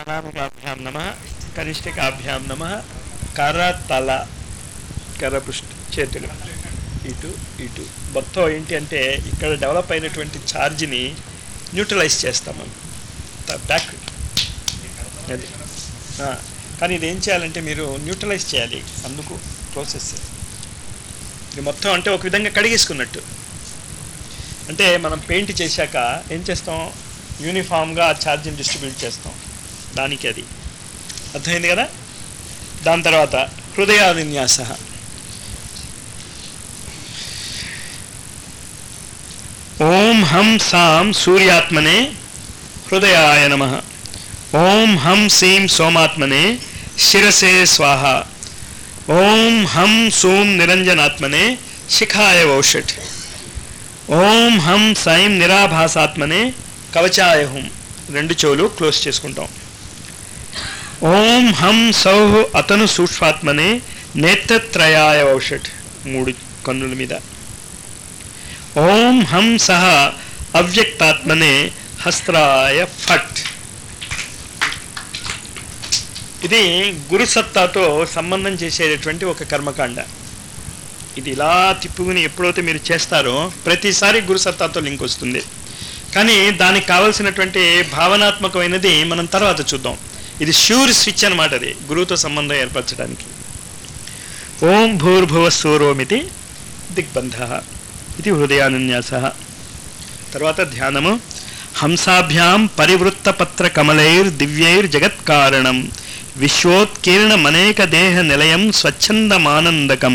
అనామికాభ్యాం నమ కనిష్ఠికాభ్యాం నమ కరతల కరపుష్టి చేతులు ఇటు ఇటు మొత్తం ఏంటి అంటే ఇక్కడ డెవలప్ అయినటువంటి ఛార్జ్ని న్యూట్రలైజ్ చేస్తాం మనం బ్యాక్ అది ఆ, కానీ ఇది ఏం చేయాలంటే మీరు న్యూట్రలైజ్ చేయాలి అందుకు ప్రాసెస్ ఇది మొత్తం అంటే ఒక విధంగా కడిగేసుకున్నట్టు అంటే మనం పెయింట్ చేశాక ఏం చేస్తాం యూనిఫామ్గా ఆ ఛార్జ్ని డిస్ట్రిబ్యూట్ చేస్తాం దానికి అది అర్థమైంది కదా దాని తర్వాత హృదయావిన్యాస ఓం హం సాం సూర్యాత్మనే హృదయాయ నమ ఓం హం సీం సోమాత్మనే శిరసే స్వాహ ఓం హం సూం నిరంజనాత్మనే శిఖాయ వౌషట్ ఓం హం సైం నిరాభాసాత్మనే కవచాయ హుం రెండు చెవులు క్లోజ్ చేసుకుంటాం ఓం హం సౌహ్ అతను సూక్ష్మాత్మనే నేత్రత్రయాయ ఔషట్ మూడు కన్నుల మీద ఓం హం సహ అవ్యక్తాత్మనే హస్త్రాయ ఫట్ ఇది గురుసత్తాతో సంబంధం చేసేటటువంటి ఒక కర్మకాండ ఇది ఇలా తిప్పుకుని ఎప్పుడైతే మీరు చేస్తారో ప్రతిసారి గురుసత్తాతో లింక్ వస్తుంది కానీ దానికి కావలసినటువంటి భావనాత్మకమైనది మనం తర్వాత చూద్దాం ఇది ష్యూర్ స్విచ్ అనమాట అది గురువుతో సంబంధం ఏర్పరచడానికి ఓం భూర్భువ సూరోమితి దిగ్బంధ ఇది హృదయాన్యాస తర్వాత ధ్యానము హంసాభ్యాం పరివృత్త పత్ర కమలైర్ దివ్యైర్ జగత్కారణం విశ్వోత్కీర్ణమనేక దేహ నిలయం స్వచ్ఛందమానందకం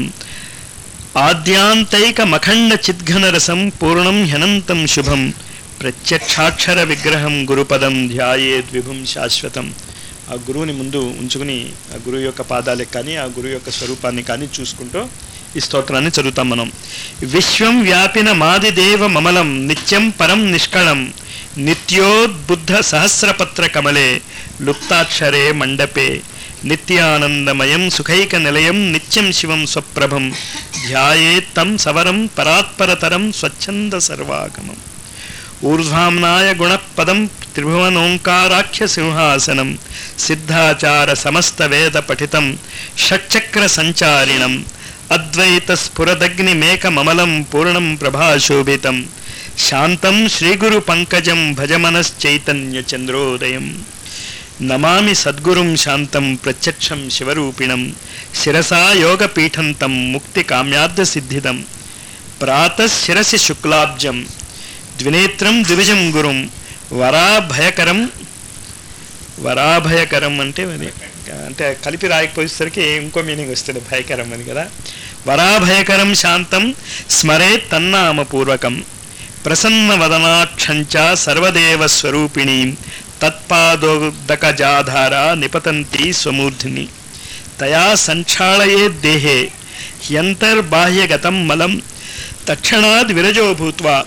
ఆద్యాంతైక మఖండ చిద్ఘనరసం పూర్ణం హ్యనంతం శుభం ప్రత్యక్షాక్షర విగ్రహం గురుపదం ధ్యాయేద్ విభుం శాశ్వతం ఆ గురువుని ముందు ఉంచుకుని ఆ గురువు యొక్క పాదాలకు కానీ ఆ గురువు యొక్క స్వరూపాన్ని కానీ చూసుకుంటూ ఈ స్తోత్రాన్ని చదువుతాం మనం విశ్వం వ్యాపిన మాదిదేవ మమలం నిత్యం పరం నిష్కళం నిత్యోద్బుద్ధ సహస్రపత్ర కమలే లుప్తాక్షరే మండపే నిత్యానందమయం సుఖైక నిలయం నిత్యం శివం స్వప్రభం ధ్యాయేత్తం సవరం పరాత్పరతరం స్వచ్ఛంద సర్వాగమం ఊర్ధ్వాంనాయ గుణపదం త్రిభువనోంకారాఖ్య సింహాసనం సిద్ధాచార సమస్త వేద పఠితం షట్చక్ర సంచారిణం అద్వైత స్ఫురదగ్ని మేకమమలం పూర్ణం ప్రభాశోభితం శాంతం శ్రీగురు పంకజం భజమనశ్చైతన్య చంద్రోదయం నమామి సద్గురుం శాంతం ప్రత్యక్షం శివరూపిణం శిరసా యోగపీఠం తం ముక్తి కామ్యార్థ సిద్ధిదం ప్రాతశిరసి శుక్లాబ్జం ద్వినేత్రం ద్విజం గురుం వరాభయకరం వరాభయకరం అంటే అది అంటే కలిపి రాయకపోయేసరికి ఇంకో మీనింగ్ వస్తుంది భయకరం అని కదా వరాభయకరం శాంతం స్మరే తన్నామపూర్వకం ప్రసన్నవదనాక్షంచ సర్వదేవ స్వరూపిణీ తత్పాదోదకజాధార నిపతంతి స్వమూర్ధిని తయా సంక్షాళయే దేహే హ్యంతర్బాహ్యగతం మలం తక్షణాద్ విరజో భూత్వా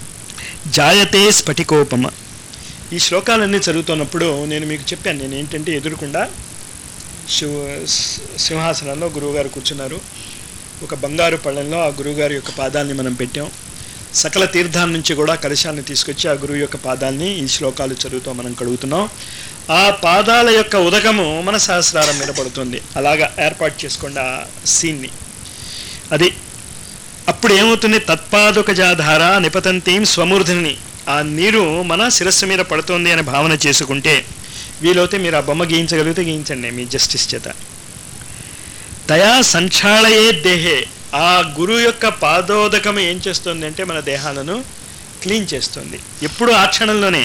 జాయతే స్ఫటికోపమ ఈ శ్లోకాలన్నీ చదువుతున్నప్పుడు నేను మీకు చెప్పాను నేను ఏంటంటే ఎదురుకుండా శివ సింహాసనంలో గురువుగారు కూర్చున్నారు ఒక బంగారు పళ్ళెంలో ఆ గురువుగారి యొక్క పాదాలని మనం పెట్టాం సకల తీర్థాల నుంచి కూడా కలశాన్ని తీసుకొచ్చి ఆ గురువు యొక్క పాదాలని ఈ శ్లోకాలు చదువుతూ మనం కడుగుతున్నాం ఆ పాదాల యొక్క ఉదకము మన సహస్రారం మీద పడుతుంది అలాగా ఏర్పాటు చేసుకోండి ఆ సీన్ని అది అప్పుడు ఏమవుతుంది తత్పాదుక జాధార నిపతంతీం స్వమూర్ధిని ఆ నీరు మన శిరస్సు మీద పడుతుంది అని భావన చేసుకుంటే వీలైతే మీరు ఆ బొమ్మ గీయించగలిగితే గీయించండి మీ జస్టిస్ చేత తయా సంక్షాళయే దేహే ఆ గురువు యొక్క పాదోదకం ఏం చేస్తుంది అంటే మన దేహాలను క్లీన్ చేస్తుంది ఎప్పుడు ఆ క్షణంలోనే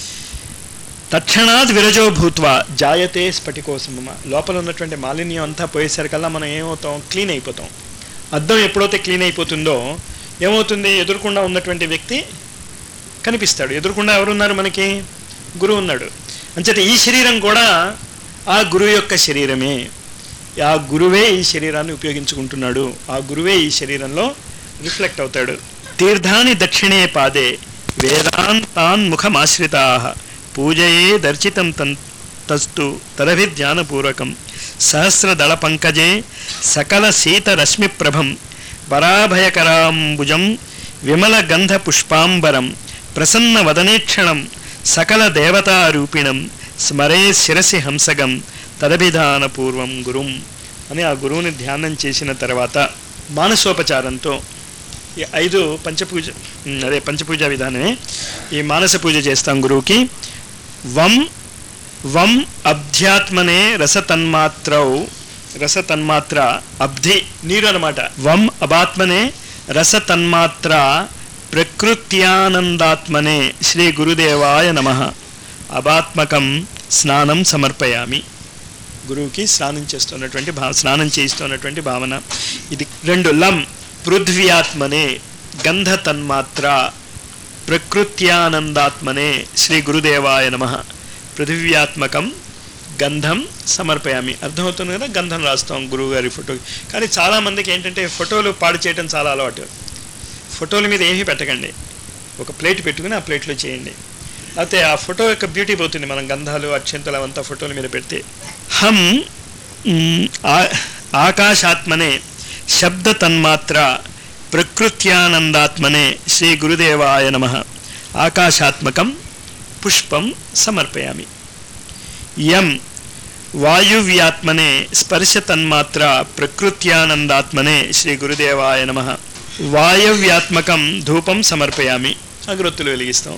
తక్షణాత్ విరజో భూత్వా జాయతే స్ఫటికోసమ లోపల ఉన్నటువంటి మాలిన్యం అంతా పోయేసరికల్లా మనం ఏమవుతాం క్లీన్ అయిపోతాం అద్దం ఎప్పుడైతే క్లీన్ అయిపోతుందో ఏమవుతుంది ఎదురుకుండా ఉన్నటువంటి వ్యక్తి కనిపిస్తాడు ఎదురుకుండా ఎవరున్నారు మనకి గురువు ఉన్నాడు అంచేత ఈ శరీరం కూడా ఆ గురువు యొక్క శరీరమే ఆ గురువే ఈ శరీరాన్ని ఉపయోగించుకుంటున్నాడు ఆ గురువే ఈ శరీరంలో రిఫ్లెక్ట్ అవుతాడు తీర్థాని దక్షిణే పాదే వేదాంతాన్ ముఖమాశ్రితా పూజయే దర్శితం తన్ తస్తు తదభిధ్యానపూర్వకం సహస్రదళ పంకజే సకల శీతరశ్మిప్రభం వరాభయకరాంబుజం విమల గంధ పుష్పాంబరం ప్రసన్న వదనేక్షణం సకల దేవతారూపిణం స్మరే శిరసి హంసగం తదభిధాన పూర్వం గురుం అని ఆ గురువుని ధ్యానం చేసిన తర్వాత మానసోపచారంతో ఈ ఐదు పంచపూజ ఉమ్, అదే పంచపూజ విధానమే ఈ మానస పూజ చేస్తాం గురువుకి వం వం అధ్యాత్మనే రసతన్మాత్రౌ రసతన్మాత్ర అబ్ధి నీరు అనమాట వం అబాత్మనే రసతన్మాత్ర ప్రకృత్యానందాత్మనే శ్రీ గురుదేవాయ నమ అబాత్మకం స్నానం సమర్పయామి గురువుకి స్నానం చేస్తున్నటువంటి భావ స్నానం చేస్తున్నటువంటి భావన ఇది రెండు లం పృథ్వ్యాత్మనే గంధ తన్మాత్ర ప్రకృత్యానందాత్మనే శ్రీ గురుదేవాయ నమ పృథివ్యాత్మకం గంధం సమర్పయామి అర్థమవుతుంది కదా గంధం రాస్తాం గురువు గారి ఫోటో కానీ చాలామందికి ఏంటంటే ఫోటోలు పాడు చేయడం చాలా అలవాటు ఫోటోల మీద ఏమీ పెట్టకండి ఒక ప్లేట్ పెట్టుకుని ఆ ప్లేట్లో చేయండి అయితే ఆ ఫోటో యొక్క బ్యూటీ పోతుంది మనం గంధాలు అక్షంతలు అవంతా ఫోటోల మీద పెడితే హం మ్, ఆ- ఆకాశాత్మనే శబ్ద తన్మాత్ర ప్రకృత్యానందాత్మనే శ్రీ గురుదేవాయ నమ ఆకాశాత్మకం పుష్పం సమర్పయామి యం వాయువ్యాత్మనే స్పర్శ తన్మాత్ర ప్రకృత్యానందాత్మనే శ్రీ గురుదేవాయ నమ వాయవ్యాత్మకం ధూపం సమర్పయామి అగరొత్తులు వెలిగిస్తాం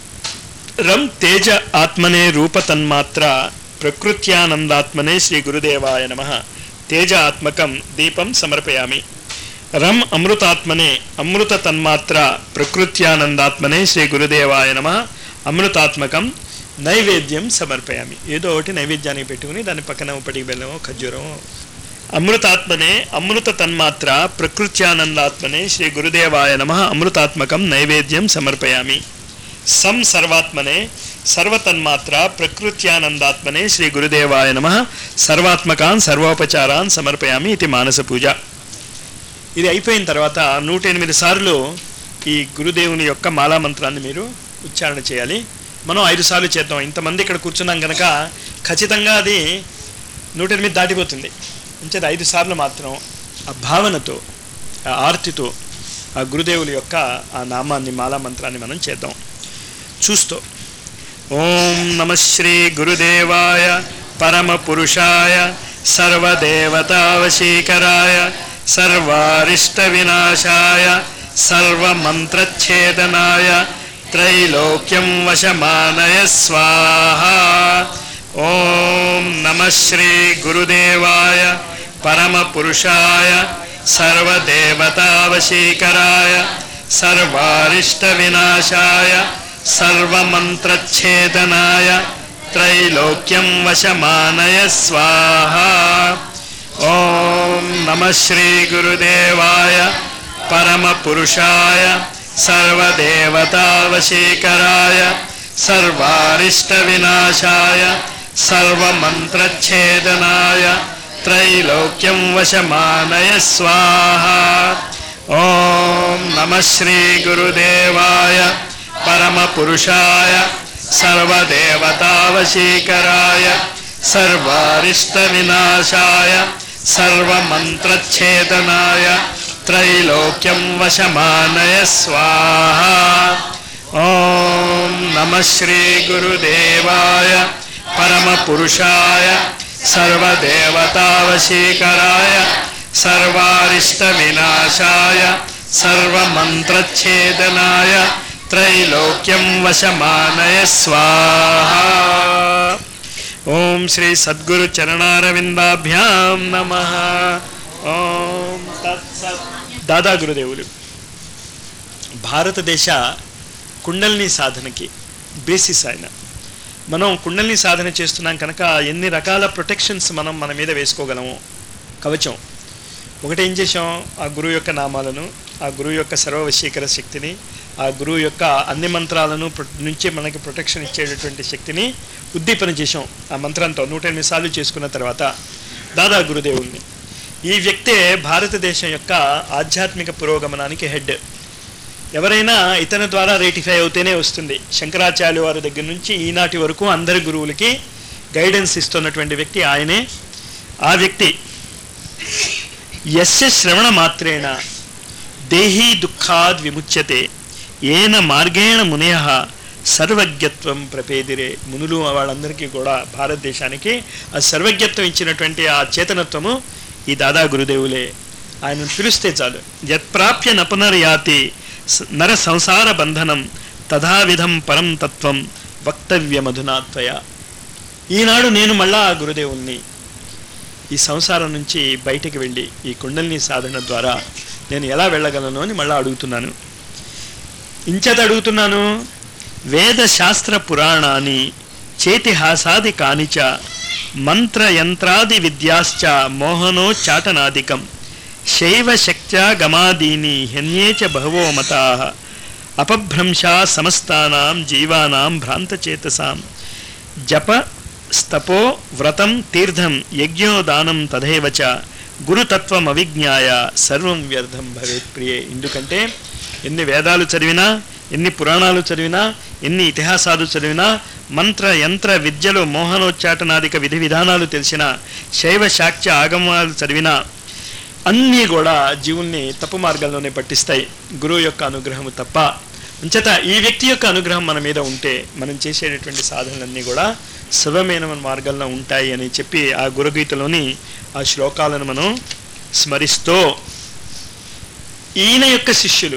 రం తేజ ఆత్మనే రూప తన్మాత్ర ప్రకృత్యానందాత్మనే శ్రీ గురుదేవాయ నమ తేజ ఆత్మకం దీపం సమర్పయామి రం అమృతాత్మనే అమృత తన్మాత్ర ప్రకృత్యానందాత్మనే శ్రీ గురుదేవాయ నమ అమృతాత్మకం నైవేద్యం సమర్పయామి ఏదో ఒకటి నైవేద్యానికి పెట్టుకుని దాని పక్కన ఉపటికి బెల్లమో ఖర్జూరమో అమృతాత్మనే అమృత తన్మాత్ర ప్రకృత్యానందాత్మనే శ్రీ గురుదేవాయ నమ అమృతాత్మకం నైవేద్యం సమర్పయామి సం సర్వాత్మనే సర్వతన్మాత్ర ప్రకృత్యానందాత్మనే శ్రీ గురుదేవాయ నమ సర్వాత్మకాన్ సర్వోపచారాన్ సమర్పయామి ఇది మానస పూజ ఇది అయిపోయిన తర్వాత నూట ఎనిమిది సార్లు ఈ గురుదేవుని యొక్క మాలా మంత్రాన్ని మీరు ఉచ్చారణ చేయాలి మనం ఐదు సార్లు చేద్దాం ఇంతమంది ఇక్కడ కూర్చున్నాం కనుక ఖచ్చితంగా అది నూట ఎనిమిది దాటిపోతుంది అంచేది ఐదు సార్లు మాత్రం ఆ భావనతో ఆ ఆర్తితో ఆ గురుదేవుల యొక్క ఆ నామాన్ని మాలా మంత్రాన్ని మనం చేద్దాం చూస్తూ ఓం నమ శ్రీ గురుదేవాయ పరమ పురుషాయ సర్వదేవతావశీకరాయ సర్వారిష్ట వినాశాయ సర్వమంత్రఛేదనాయ త్రైలోక్యం వశమానయ స్వాహ ఓం నమ శ్రీ గురుదేవాయ పరమ పురుషాయ సర్వదేవతావశీకరాయ సర్వారిష్ట వినాశాయ సర్వమంత్రఛేదనాయ త్రైలోక్యం వశమానయ స్వాహ ఓం నమ శ్రీ గురుదేవాయ పరమ పురుషాయ సర్వదేవతావశీకరాయ సర్వారిష్ట వినాశాయ సర్వమంత్రఛేదనాయ త్రైలోక్యం వశమానయ స్వాహ ఓం నమ శ్రీ గురుదేవాయ పరమ పురుషాయ సర్వదేవతావశీకరాయ సర్వారిష్ట వినాశాయ సర్వమంత్రఛేదనాయ త్రైలోక్యం వశమానయ స్వాహ ఓం నమ శ్రీ గురుదేవాయ పరమ పురుషాయ సర్వదేవతావశీకరాయ సర్వారిష్ట వినాశాయ సర్వమంత్రఛేదనాయ త్రైలోక్యం వశమానయ స్వాహ ఓం శ్రీ సద్గురు చరణారవిందాభ్యాం నమ ఓం తత్సత్ దాదా గురుదేవులు భారతదేశ కుండలిని సాధనకి బేసిస్ ఆయన మనం కుండలిని సాధన చేస్తున్నాం కనుక ఎన్ని రకాల ప్రొటెక్షన్స్ మనం మన మీద వేసుకోగలము కవచం ఒకటి ఏం చేసాం ఆ గురువు యొక్క నామాలను ఆ గురువు యొక్క సర్వవశీకర శక్తిని ఆ గురువు యొక్క అన్ని మంత్రాలను ప్రొ- నుంచి మనకి ప్రొటెక్షన్ ఇచ్చేటటువంటి శక్తిని ఉద్దీపన చేసాం ఆ మంత్రంతో నూట ఎనిమిది సార్లు చేసుకున్న తర్వాత దాదా గురుదేవుల్ని ఈ వ్యక్తే భారతదేశం యొక్క ఆధ్యాత్మిక పురోగమనానికి హెడ్ ఎవరైనా ఇతని ద్వారా రేటిఫై అవుతేనే వస్తుంది శంకరాచార్య వారి దగ్గర నుంచి ఈనాటి వరకు అందరి గురువులకి గైడెన్స్ ఇస్తున్నటువంటి వ్యక్తి ఆయనే ఆ వ్యక్తి యస్య శ్రవణ మాత్రేణ దేహీ దుఃఖాద్ విముచ్యతే ఏన మార్గేణ మునయ సర్వజ్ఞత్వం ప్రపేదిరే మునులు వాళ్ళందరికీ కూడా భారతదేశానికి ఆ సర్వజ్ఞత్వం ఇచ్చినటువంటి ఆ చేతనత్వము ఈ దాదా గురుదేవులే ఆయన పిలిస్తే చాలు యత్ప్రాప్య నపునర్యాతి స- నర సంసార బంధనం తథావిధం పరం తత్వం వక్తవ్యమధునాత్వయ ఈనాడు నేను మళ్ళా ఆ గురుదేవుల్ని ఈ సంసారం నుంచి బయటికి వెళ్ళి ఈ కుండలిని సాధన ద్వారా నేను ఎలా వెళ్ళగలను అని మళ్ళా అడుగుతున్నాను ఇంచేత అడుగుతున్నాను వేద శాస్త్ర పురాణాన్ని చేతిహాసాది కానిచ మంత్ర యంత్రాది విద్యాశ్చ మోహనోచ్చాటనాదికం శైవ శక్త్యా గమాదీని హన్యే చ బహవో మతా అపభ్రంశా సమస్తానాం జీవానాం భ్రాంతచేతసాం జప స్తపో వ్రతం తీర్థం యజ్ఞోదానం తథైవ చ గురుతత్వం అవిజ్ఞాయ సర్వం వ్యర్థం భవేత్ ప్రియే ఎందుకంటే ఎన్ని వేదాలు చదివినా ఎన్ని పురాణాలు చదివినా ఎన్ని ఇతిహాసాలు చదివినా మంత్ర యంత్ర విద్యలు మోహనోచ్చాటనాదిక విధి విధానాలు తెలిసిన శైవ శాక్య ఆగమాలు చదివినా అన్నీ కూడా జీవుల్ని తప్పు మార్గంలోనే పట్టిస్తాయి గురువు యొక్క అనుగ్రహము తప్ప అంచేత ఈ వ్యక్తి యొక్క అనుగ్రహం మన మీద ఉంటే మనం చేసేటటువంటి సాధనలన్నీ కూడా శుభమైన మార్గంలో ఉంటాయి అని చెప్పి ఆ గురుగీతలోని ఆ శ్లోకాలను మనం స్మరిస్తూ ఈయన యొక్క శిష్యులు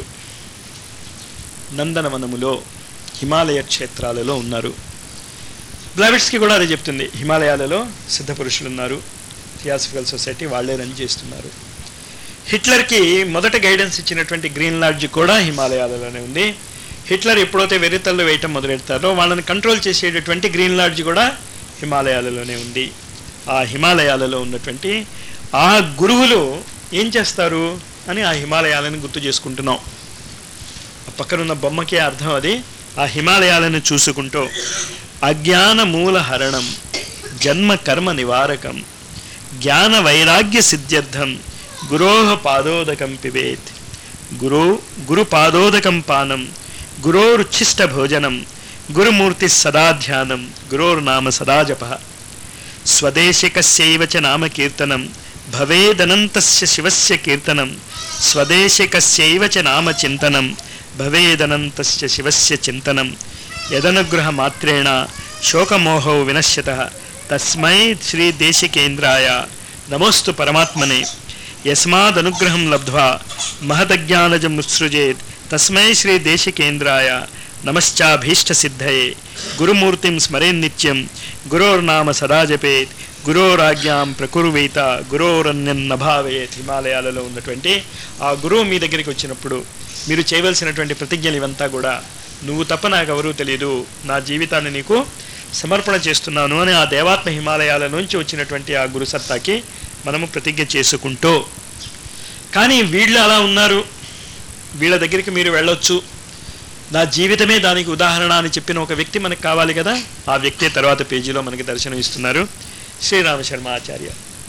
నందనవనములో హిమాలయ క్షేత్రాలలో ఉన్నారు బ్లావిట్స్కి కూడా అదే చెప్తుంది హిమాలయాలలో సిద్ధ పురుషులు ఉన్నారు థియాసఫికల్ సొసైటీ వాళ్ళే రన్ చేస్తున్నారు హిట్లర్కి మొదట గైడెన్స్ ఇచ్చినటువంటి గ్రీన్ లాడ్జ్ కూడా హిమాలయాలలోనే ఉంది హిట్లర్ ఎప్పుడైతే వెరితల్లో వేయటం మొదలెడతారో వాళ్ళని కంట్రోల్ చేసేటటువంటి గ్రీన్ లాడ్జ్ కూడా హిమాలయాలలోనే ఉంది ఆ హిమాలయాలలో ఉన్నటువంటి ఆ గురువులు ఏం చేస్తారు అని ఆ హిమాలయాలను గుర్తు చేసుకుంటున్నాం ఆ పక్కనున్న బొమ్మకే అర్థం అది ఆ హిమాలయాలను చూసుకుంటూ అజ్ఞాన మూల హరణం జన్మ కర్మ నివారకం జ్ఞాన వైరాగ్య సిద్ధ్యర్థం గురోహ పాదోదకం పిబేత్ గురు గురు పాదోదకం పానం గురోరుచ్ఛిష్ట భోజనం గురుమూర్తి సదా ధ్యానం గురోర్నామ సదా జప స్వదేశికస్యైవ చ నామ కీర్తనం భవేదనంతస్య శివస్య కీర్తనం స్వదేశికస్యైవ చ నామ చింతనం భవేదనంతస్య శివస్య చింతనం యదనుగ్రహ మాత్రేణ శోకమోహౌ వినశ్యత తస్మై శ్రీ దేశికేంద్రాయ నమోస్తు పరమాత్మనే యస్మాదనుగ్రహం లబ్ధ్వా మహదజ్ఞానజం ఉత్సృజేత్ తస్మై శ్రీ దేశికేంద్రాయ నమశ్చాభీష్టసిద్ధయే గురుమూర్తిం స్మరేన్ నిత్యం గురోర్నామ సదా జపేత్ గురోరాజ్ఞాం ప్రకుర్వేత గురోరన్యం నభావేత్ హిమాలయాలలో ఉన్నటువంటి ఆ గురువు మీ దగ్గరికి వచ్చినప్పుడు మీరు చేయవలసినటువంటి ప్రతిజ్ఞలు ఇవంతా కూడా నువ్వు తప్ప నాకు ఎవరూ తెలియదు నా జీవితాన్ని నీకు సమర్పణ చేస్తున్నాను అని ఆ దేవాత్మ హిమాలయాల నుంచి వచ్చినటువంటి ఆ గురుసత్తాకి మనము ప్రతిజ్ఞ చేసుకుంటూ కానీ వీళ్ళు అలా ఉన్నారు వీళ్ళ దగ్గరికి మీరు వెళ్ళొచ్చు నా జీవితమే దానికి ఉదాహరణ అని చెప్పిన ఒక వ్యక్తి మనకు కావాలి కదా ఆ వ్యక్తి తర్వాత పేజీలో మనకి దర్శనం ఇస్తున్నారు శ్రీరామ శర్మ ఆచార్య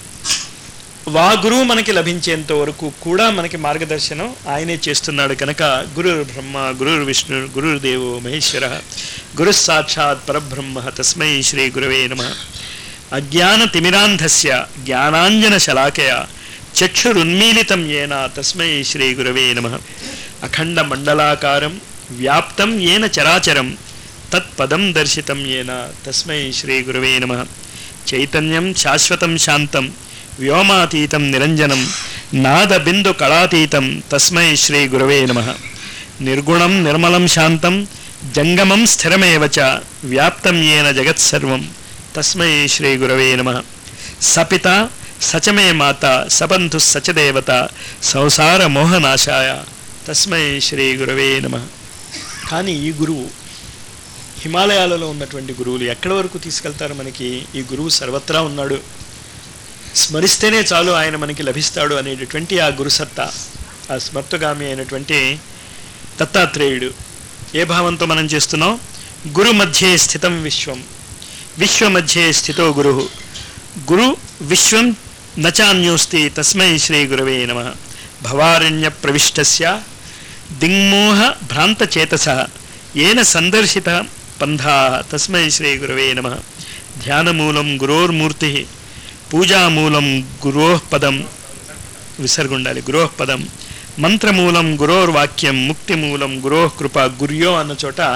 వా గురువు మనకి లభించేంత వరకు కూడా మనకి మార్గదర్శనం ఆయనే చేస్తున్నాడు కనుక గురుర్ బ్రహ్మ గురుర్ విష్ణు గురుర్దేవో మహేశ్వర గురు సాక్షాత్ పరబ్రహ్మ తస్మై శ్రీ గురవే నమ అజ్ఞాన తిమిరాంధస్య జ్ఞానాంజన శలాకయ చక్షురున్మీలితం ఏన తస్మై శ్రీ గురవే నమ అఖండ మండలాకారం వ్యాప్తం ఏన చరాచరం తత్పదం దర్శితం ఏన తస్మై శ్రీ గురవే నమ చైతన్యం శాశ్వతం శాంతం వ్యోమాతీతం నిరంజనం నాదబిందు కళాతీతం తస్మై శ్రీ గురవే నమ నిర్గుణం నిర్మలం శాంతం జంగమం స్థిరమేవ చ వ్యాప్తం ఏన జగత్సర్వం తస్మై శ్రీ గురవే నమ సపిత సచమే మాత సబంధు సచదేవత సంసార మోహనాశాయ తస్మై శ్రీ గురవే నమ కానీ ఈ గురువు హిమాలయాలలో ఉన్నటువంటి గురువులు ఎక్కడి వరకు తీసుకెళ్తారు మనకి ఈ గురువు సర్వత్రా ఉన్నాడు స్మరిస్తేనే చాలు ఆయన మనకి లభిస్తాడు అనేటటువంటి ఆ గురుసత్తా ఆ స్మర్తుగామి అయినటువంటి దత్తాత్రేయుడు ఏ భావంతో మనం చేస్తున్నాం గురు మధ్యే స్థితం విశ్వం విశ్వ మధ్యే స్థితో గురు గురు విశ్వం నచాన్యోస్తి తస్మై శ్రీ గురవే నమ భవారణ్య ప్రవిష్టస్య దిగ్మోహ భ్రాంతచేతస ఏన సందర్శిత పంథా తస్మై శ్రీ గురవే నమ ధ్యానమూలం గురోర్మూర్తి పూజామూలం గురోః పదం విసర్గుండాలి గురోః పదం మంత్రమూలం గురోర్వాక్యం ముక్తిమూలం గురోః కృప గుర్యో అన్న చోట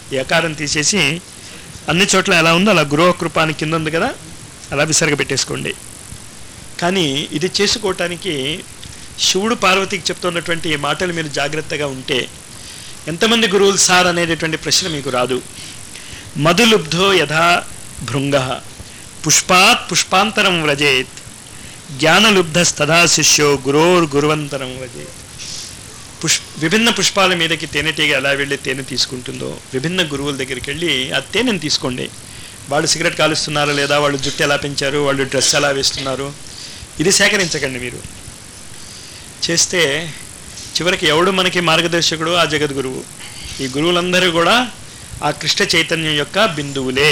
ఈ అకారం తీసేసి అన్ని చోట్ల ఎలా ఉందో అలా గృహ కృప అని కింద ఉంది కదా అలా విసర్గ పెట్టేసుకోండి కానీ ఇది చేసుకోవటానికి శివుడు పార్వతికి చెప్తున్నటువంటి ఈ మాటలు మీరు జాగ్రత్తగా ఉంటే ఎంతమంది గురువులు సార్ అనేటటువంటి ప్రశ్న మీకు రాదు మధులుబ్ధో యథా భృంగ పుష్పాత్ పుష్పాంతరం వ్రజేత్ జ్ఞానలుబ్ధస్తదా శిష్యో గురోర్ గురువంతరం వ్రజేత్ పుష్ విభిన్న పుష్పాల మీదకి తేనెటీగ ఎలా వెళ్ళి తేనె తీసుకుంటుందో విభిన్న గురువుల దగ్గరికి వెళ్ళి ఆ తేనెని తీసుకోండి వాళ్ళు సిగరెట్ కాలుస్తున్నారా లేదా వాళ్ళు జుట్టు ఎలా పెంచారు వాళ్ళు డ్రెస్ ఎలా వేస్తున్నారు ఇది సేకరించకండి మీరు చేస్తే చివరికి ఎవడు మనకి మార్గదర్శకుడు ఆ జగద్గురువు ఈ గురువులందరూ కూడా ఆ కృష్ణ చైతన్యం యొక్క బిందువులే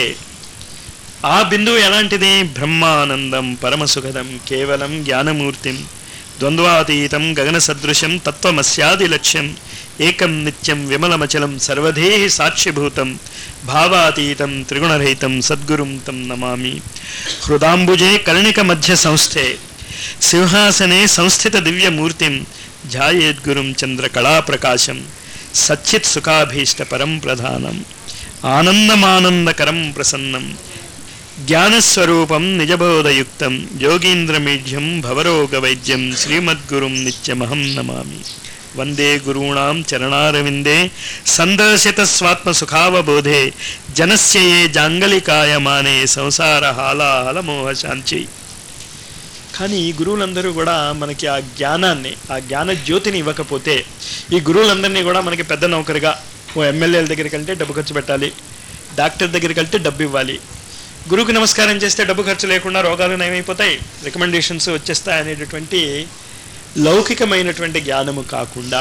ఆ బిందువు ఎలాంటిది బ్రహ్మానందం పరమసుఖదం కేవలం జ్ఞానమూర్తిం ద్వంద్వాతీతం గగన సదృశం తత్వమస్యాది లక్ష్యం ఏకం నిత్యం విమలమచలం సర్వధేహి సాక్షిభూతం భావాతీతం త్రిగుణరహితం సద్గురుం తం నమామి హృదాంబుజే కర్ణిక మధ్య సంస్థే సింహాసనే సంస్థిత దివ్యమూర్తిం ధ్యాయేద్గురుం చంద్రకళాప్రకాశం సచ్చిత్ సుఖాభీష్ట పరం ప్రధానం ఆనందమానందకరం ప్రసన్నం జ్ఞానస్వరూపం నిజబోధయుక్తం యోగీంద్రమీఢ్యం భవరోగ వైద్యం శ్రీమద్గురుం నిత్యమహం నమామి వందే గురూణాం చరణారవిందే సందర్శిత స్వాత్మ సుఖావబోధే జనస్య ఏ జాంగలికాయమానే సంసార హాలాహల మోహశాంచి కానీ ఈ గురువులందరూ కూడా మనకి ఆ జ్ఞానాన్ని ఆ జ్ఞాన జ్యోతిని ఇవ్వకపోతే ఈ గురువులందరినీ కూడా మనకి పెద్ద నౌకరుగా ఓ ఎమ్మెల్యేల దగ్గరికి వెళ్తే డబ్బు ఖర్చు పెట్టాలి డాక్టర్ దగ్గరికి వెళ్తే డబ్బు ఇవ్వాలి గురువుకి నమస్కారం చేస్తే డబ్బు ఖర్చు లేకుండా రోగాలు నయమైపోతాయి రికమెండేషన్స్ వచ్చేస్తాయి అనేటటువంటి లౌకికమైనటువంటి జ్ఞానము కాకుండా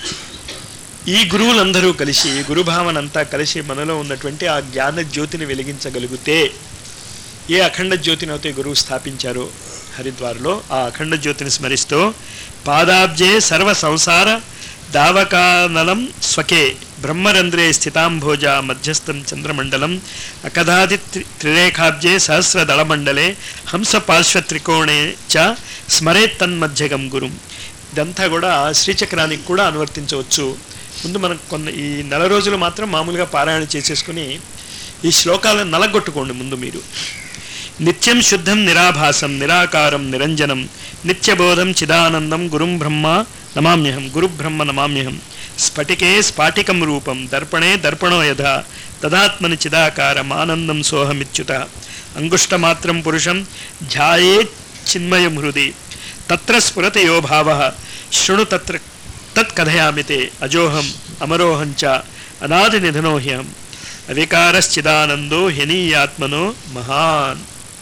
ఈ గురువులందరూ కలిసి ఈ గురుభావన అంతా కలిసి మనలో ఉన్నటువంటి ఆ జ్ఞాన జ్యోతిని వెలిగించగలిగితే ఏ అఖండ జ్యోతిని అయితే గురువు స్థాపించారో హరిద్వార్లో ఆ అఖండ జ్యోతిని స్మరిస్తూ పాదాబ్జే సర్వ సంసార దావకానలం స్వకే బ్రహ్మరంధ్రే స్థితాంభోజ మధ్యస్థం చంద్రమండలం అకదాది త్రి- త్రిరేఖాబ్జే సహస్రదళమండలే హంస పార్శ్వ త్రికోణే చ స్మరేత్ తన్మధ్యగం గురుం ఇదంతా కూడా శ్రీచక్రానికి కూడా అనువర్తించవచ్చు ముందు మనం కొన్ని ఈ నెల రోజులు మాత్రం మామూలుగా పారాయణ చేసేసుకుని ఈ శ్లోకాలను నలగొట్టుకోండి ముందు మీరు నిత్యం శుద్ధం నిరాభాసం నిరాకారం నిరంజనం నిత్యబోధం చిదానందం గురుం బ్రహ్మ నమామ్యహం గురు బ్రహ్మ నమామ్యహం స్ఫటికే స్ఫాటికం రూపం దర్పణే దర్పణో యథ తదాత్మని చిదాకారం ఆనందం సోహమిచ్యుత అంగుష్టమాత్రం పురుషం ధ్యాయే చిన్మయం హృది తత్ర స్ఫురత యో భావ శృణు తత్ర తత్ కథయామితే అజోహం అమరోహం చ అనాది నిధనో హ్యం అవికారశ్చిదానందో హ్యనీయాత్మనో మహాన్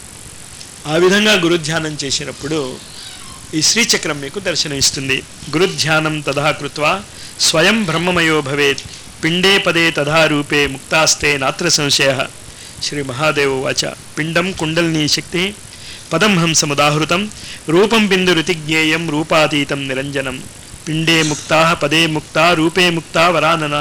ఆ విధంగా గురుధ్యానం చేసినప్పుడు ఈ శ్రీచక్రం మీకు దర్శనం ఇస్తుంది గురుధ్యానం తథా కృత్వా స్వయం బ్రహ్మమయో భవేత్ పిండే పదే తథా రూపే ముక్తాస్తే నాత్ర సంశయ శ్రీ మహాదేవ వాచ పిండం కుండలినీ శక్తి పదం హంసముదాహృతం రూపం బిందురుతి జ్ఞేయం రూపాతీతం నిరంజనం పిండే ముక్తా పదే ముక్తా రూపే ముక్తా వరానన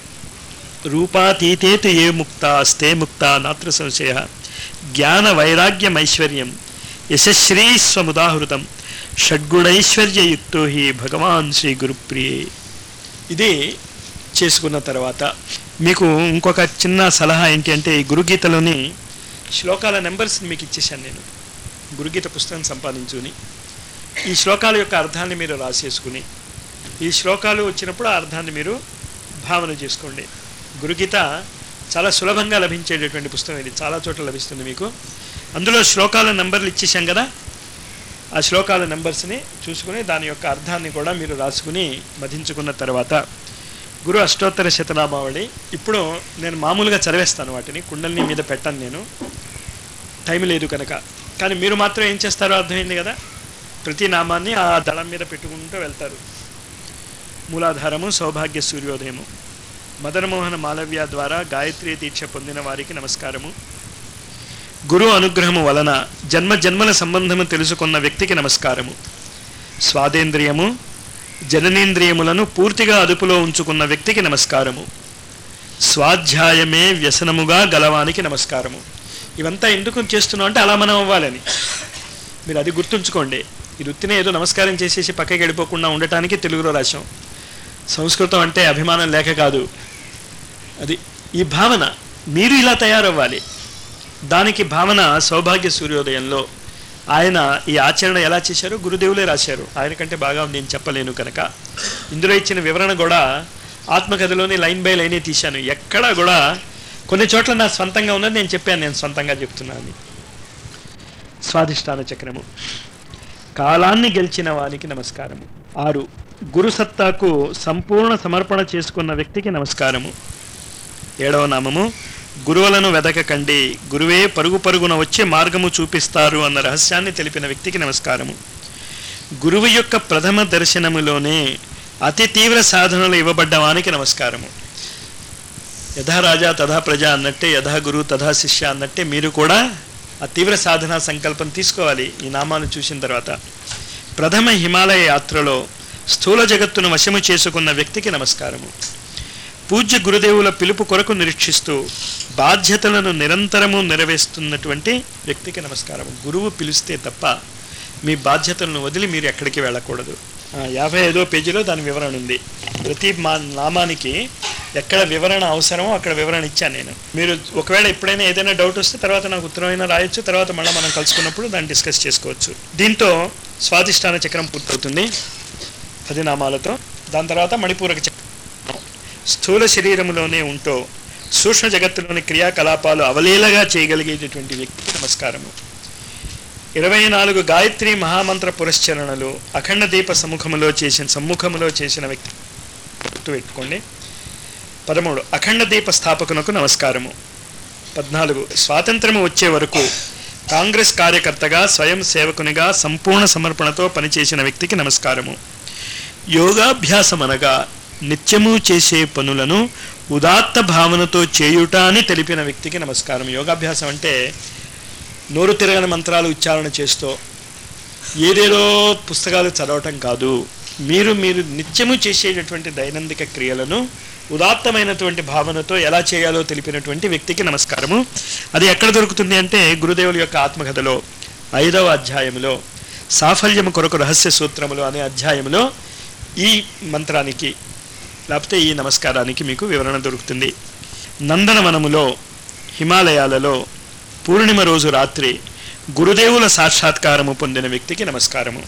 రూపాతీతేతు ఏ ముక్తా స్తే ముక్తా నాత్ర సంశయ జ్ఞాన వైరాగ్యమైశ్వర్యం యశశ్రీ స్వముదాహృతం షడ్గుణైశ్వర్యయుక్తో హి భగవాన్ శ్రీ గురుప్రియే ఇది చేసుకున్న తర్వాత మీకు ఇంకొక చిన్న సలహా ఏంటి అంటే ఈ గురుగీతలోని శ్లోకాల నెంబర్స్ని మీకు ఇచ్చేసాను నేను గురుగీత పుస్తకం సంపాదించుకుని ఈ శ్లోకాల యొక్క అర్థాన్ని మీరు రాసేసుకుని ఈ శ్లోకాలు వచ్చినప్పుడు ఆ అర్థాన్ని మీరు భావన చేసుకోండి గురుగీత చాలా సులభంగా లభించేటటువంటి పుస్తకం ఇది చాలా చోట్ల లభిస్తుంది మీకు అందులో శ్లోకాల నెంబర్లు ఇచ్చేసాం కదా ఆ శ్లోకాల నెంబర్స్ని చూసుకుని దాని యొక్క అర్థాన్ని కూడా మీరు రాసుకుని మధించుకున్న తర్వాత గురు అష్టోత్తర శతనామావళి ఇప్పుడు నేను మామూలుగా చదివేస్తాను వాటిని కుండల్ని మీద పెట్టాను నేను టైం లేదు కనుక కానీ మీరు మాత్రం ఏం చేస్తారో అర్థమైంది కదా ప్రతి నామాన్ని ఆ దళం మీద పెట్టుకుంటూ వెళ్తారు మూలాధారము సౌభాగ్య సూర్యోదయము మదనమోహన మాలవ్య ద్వారా గాయత్రి దీక్ష పొందిన వారికి నమస్కారము గురు అనుగ్రహము వలన జన్మ జన్మల సంబంధము తెలుసుకున్న వ్యక్తికి నమస్కారము స్వాదేంద్రియము జననేంద్రియములను పూర్తిగా అదుపులో ఉంచుకున్న వ్యక్తికి నమస్కారము స్వాధ్యాయమే వ్యసనముగా గలవానికి నమస్కారము ఇవంతా ఎందుకు చేస్తున్నాం అంటే అలా మనం అవ్వాలని మీరు అది గుర్తుంచుకోండి ఈ వృత్తిని ఏదో నమస్కారం చేసేసి పక్కకి వెళ్ళిపోకుండా ఉండటానికి తెలుగులో రాశాం సంస్కృతం అంటే అభిమానం లేక కాదు అది ఈ భావన మీరు ఇలా తయారవ్వాలి దానికి భావన సౌభాగ్య సూర్యోదయంలో ఆయన ఈ ఆచరణ ఎలా చేశారో గురుదేవులే రాశారు ఆయన కంటే బాగా నేను చెప్పలేను కనుక ఇందులో ఇచ్చిన వివరణ కూడా ఆత్మకథలోని లైన్ బై లైనే తీశాను ఎక్కడా కూడా కొన్ని చోట్ల నా స్వంతంగా ఉన్నది నేను చెప్పాను నేను సొంతంగా చెప్తున్నాను స్వాధిష్టాన చక్రము కాలాన్ని గెలిచిన వానికి నమస్కారము ఆరు గురుసత్తాకు సంపూర్ణ సమర్పణ చేసుకున్న వ్యక్తికి నమస్కారము ఏడవ నామము గురువులను వెదకకండి గురువే పరుగు పరుగున వచ్చే మార్గము చూపిస్తారు అన్న రహస్యాన్ని తెలిపిన వ్యక్తికి నమస్కారము గురువు యొక్క ప్రథమ దర్శనములోనే అతి తీవ్ర సాధనలు ఇవ్వబడ్డ వానికి నమస్కారము యథా రాజా తథా ప్రజ అన్నట్టే యథా గురు తథా శిష్య అన్నట్టే మీరు కూడా ఆ తీవ్ర సాధన సంకల్పం తీసుకోవాలి ఈ నామాలు చూసిన తర్వాత ప్రథమ హిమాలయ యాత్రలో స్థూల జగత్తును వశము చేసుకున్న వ్యక్తికి నమస్కారము పూజ్య గురుదేవుల పిలుపు కొరకు నిరీక్షిస్తూ బాధ్యతలను నిరంతరము నెరవేరుస్తున్నటువంటి వ్యక్తికి నమస్కారం గురువు పిలిస్తే తప్ప మీ బాధ్యతలను వదిలి మీరు ఎక్కడికి వెళ్ళకూడదు ఆ, యాభై ఐదో పేజీలో దాని వివరణ ఉంది ప్రతి మా నామానికి ఎక్కడ వివరణ అవసరమో అక్కడ వివరణ ఇచ్చాను నేను మీరు ఒకవేళ ఎప్పుడైనా ఏదైనా డౌట్ వస్తే తర్వాత నాకు ఉత్తరమైనా రాయొచ్చు తర్వాత మళ్ళీ మనం కలుసుకున్నప్పుడు దాన్ని డిస్కస్ చేసుకోవచ్చు దీంతో స్వాదిష్టాన చక్రం పూర్తవుతుంది పది నామాలతో దాని తర్వాత మణిపూరక చక్రం స్థూల శరీరములోనే ఉంటూ సూక్ష్మ జగత్తులోని క్రియాకలాపాలు అవలీలగా చేయగలిగేటటువంటి వ్యక్తికి నమస్కారము ఇరవై నాలుగు గాయత్రి మహామంత్ర పురస్చరణలు అఖండ దీప సముఖములో చేసిన సమ్ముఖములో చేసిన వ్యక్తి గుర్తు పెట్టుకోండి పదమూడు అఖండ దీప స్థాపకునకు నమస్కారము పద్నాలుగు స్వాతంత్రము వచ్చే వరకు కాంగ్రెస్ కార్యకర్తగా స్వయం సేవకునిగా సంపూర్ణ సమర్పణతో పనిచేసిన వ్యక్తికి నమస్కారము యోగాభ్యాసం అనగా నిత్యము చేసే పనులను ఉదాత్త భావనతో చేయుట అని తెలిపిన వ్యక్తికి నమస్కారం యోగాభ్యాసం అంటే నోరు తిరగని మంత్రాలు ఉచ్చారణ చేస్తూ ఏదేదో పుస్తకాలు చదవటం కాదు మీరు మీరు నిత్యము చేసేటటువంటి దైనందిక క్రియలను ఉదాత్తమైనటువంటి భావనతో ఎలా చేయాలో తెలిపినటువంటి వ్యక్తికి నమస్కారము అది ఎక్కడ దొరుకుతుంది అంటే గురుదేవుల యొక్క ఆత్మకథలో ఐదవ అధ్యాయంలో సాఫల్యము కొరకు రహస్య సూత్రములు అనే అధ్యాయంలో ఈ మంత్రానికి లేకపోతే ఈ నమస్కారానికి మీకు వివరణ దొరుకుతుంది నందనవనములో హిమాలయాలలో పూర్ణిమ రోజు రాత్రి గురుదేవుల సాక్షాత్కారము పొందిన వ్యక్తికి నమస్కారము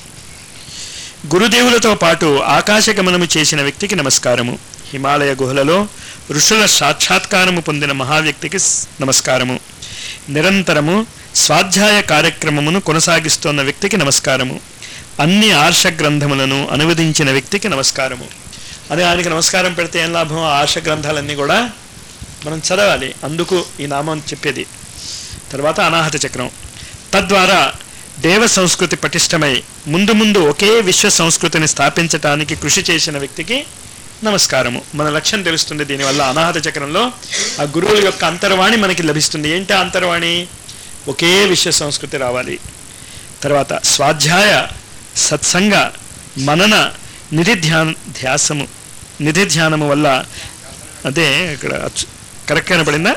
గురుదేవులతో పాటు ఆకాశగమనము చేసిన వ్యక్తికి నమస్కారము హిమాలయ గుహలలో ఋషుల సాక్షాత్కారము పొందిన మహావ్యక్తికి స్- నమస్కారము నిరంతరము స్వాధ్యాయ కార్యక్రమమును కొనసాగిస్తున్న వ్యక్తికి నమస్కారము అన్ని ఆర్ష గ్రంథములను అనువదించిన వ్యక్తికి నమస్కారము అదే ఆయనకి నమస్కారం పెడితే ఏం లాభం ఆ ఆర్ష గ్రంథాలన్నీ కూడా మనం చదవాలి అందుకు ఈ నామం చెప్పేది తర్వాత అనాహత చక్రం తద్వారా దేవ సంస్కృతి పటిష్టమై ముందు ముందు ఒకే విశ్వ సంస్కృతిని స్థాపించటానికి కృషి చేసిన వ్యక్తికి నమస్కారము మన లక్ష్యం తెలుస్తుంది దీనివల్ల అనాహత చక్రంలో ఆ గురువుల యొక్క అంతర్వాణి మనకి లభిస్తుంది ఏంటి ఆ అంతర్వాణి ఒకే విశ్వ సంస్కృతి రావాలి తర్వాత స్వాధ్యాయ సత్సంగ మనన నిధి ధ్యాన ధ్యాసము నిధి ధ్యానము వల్ల అదే ఇక్కడ అచ్చు- కరెక్ట్ కనపడిందా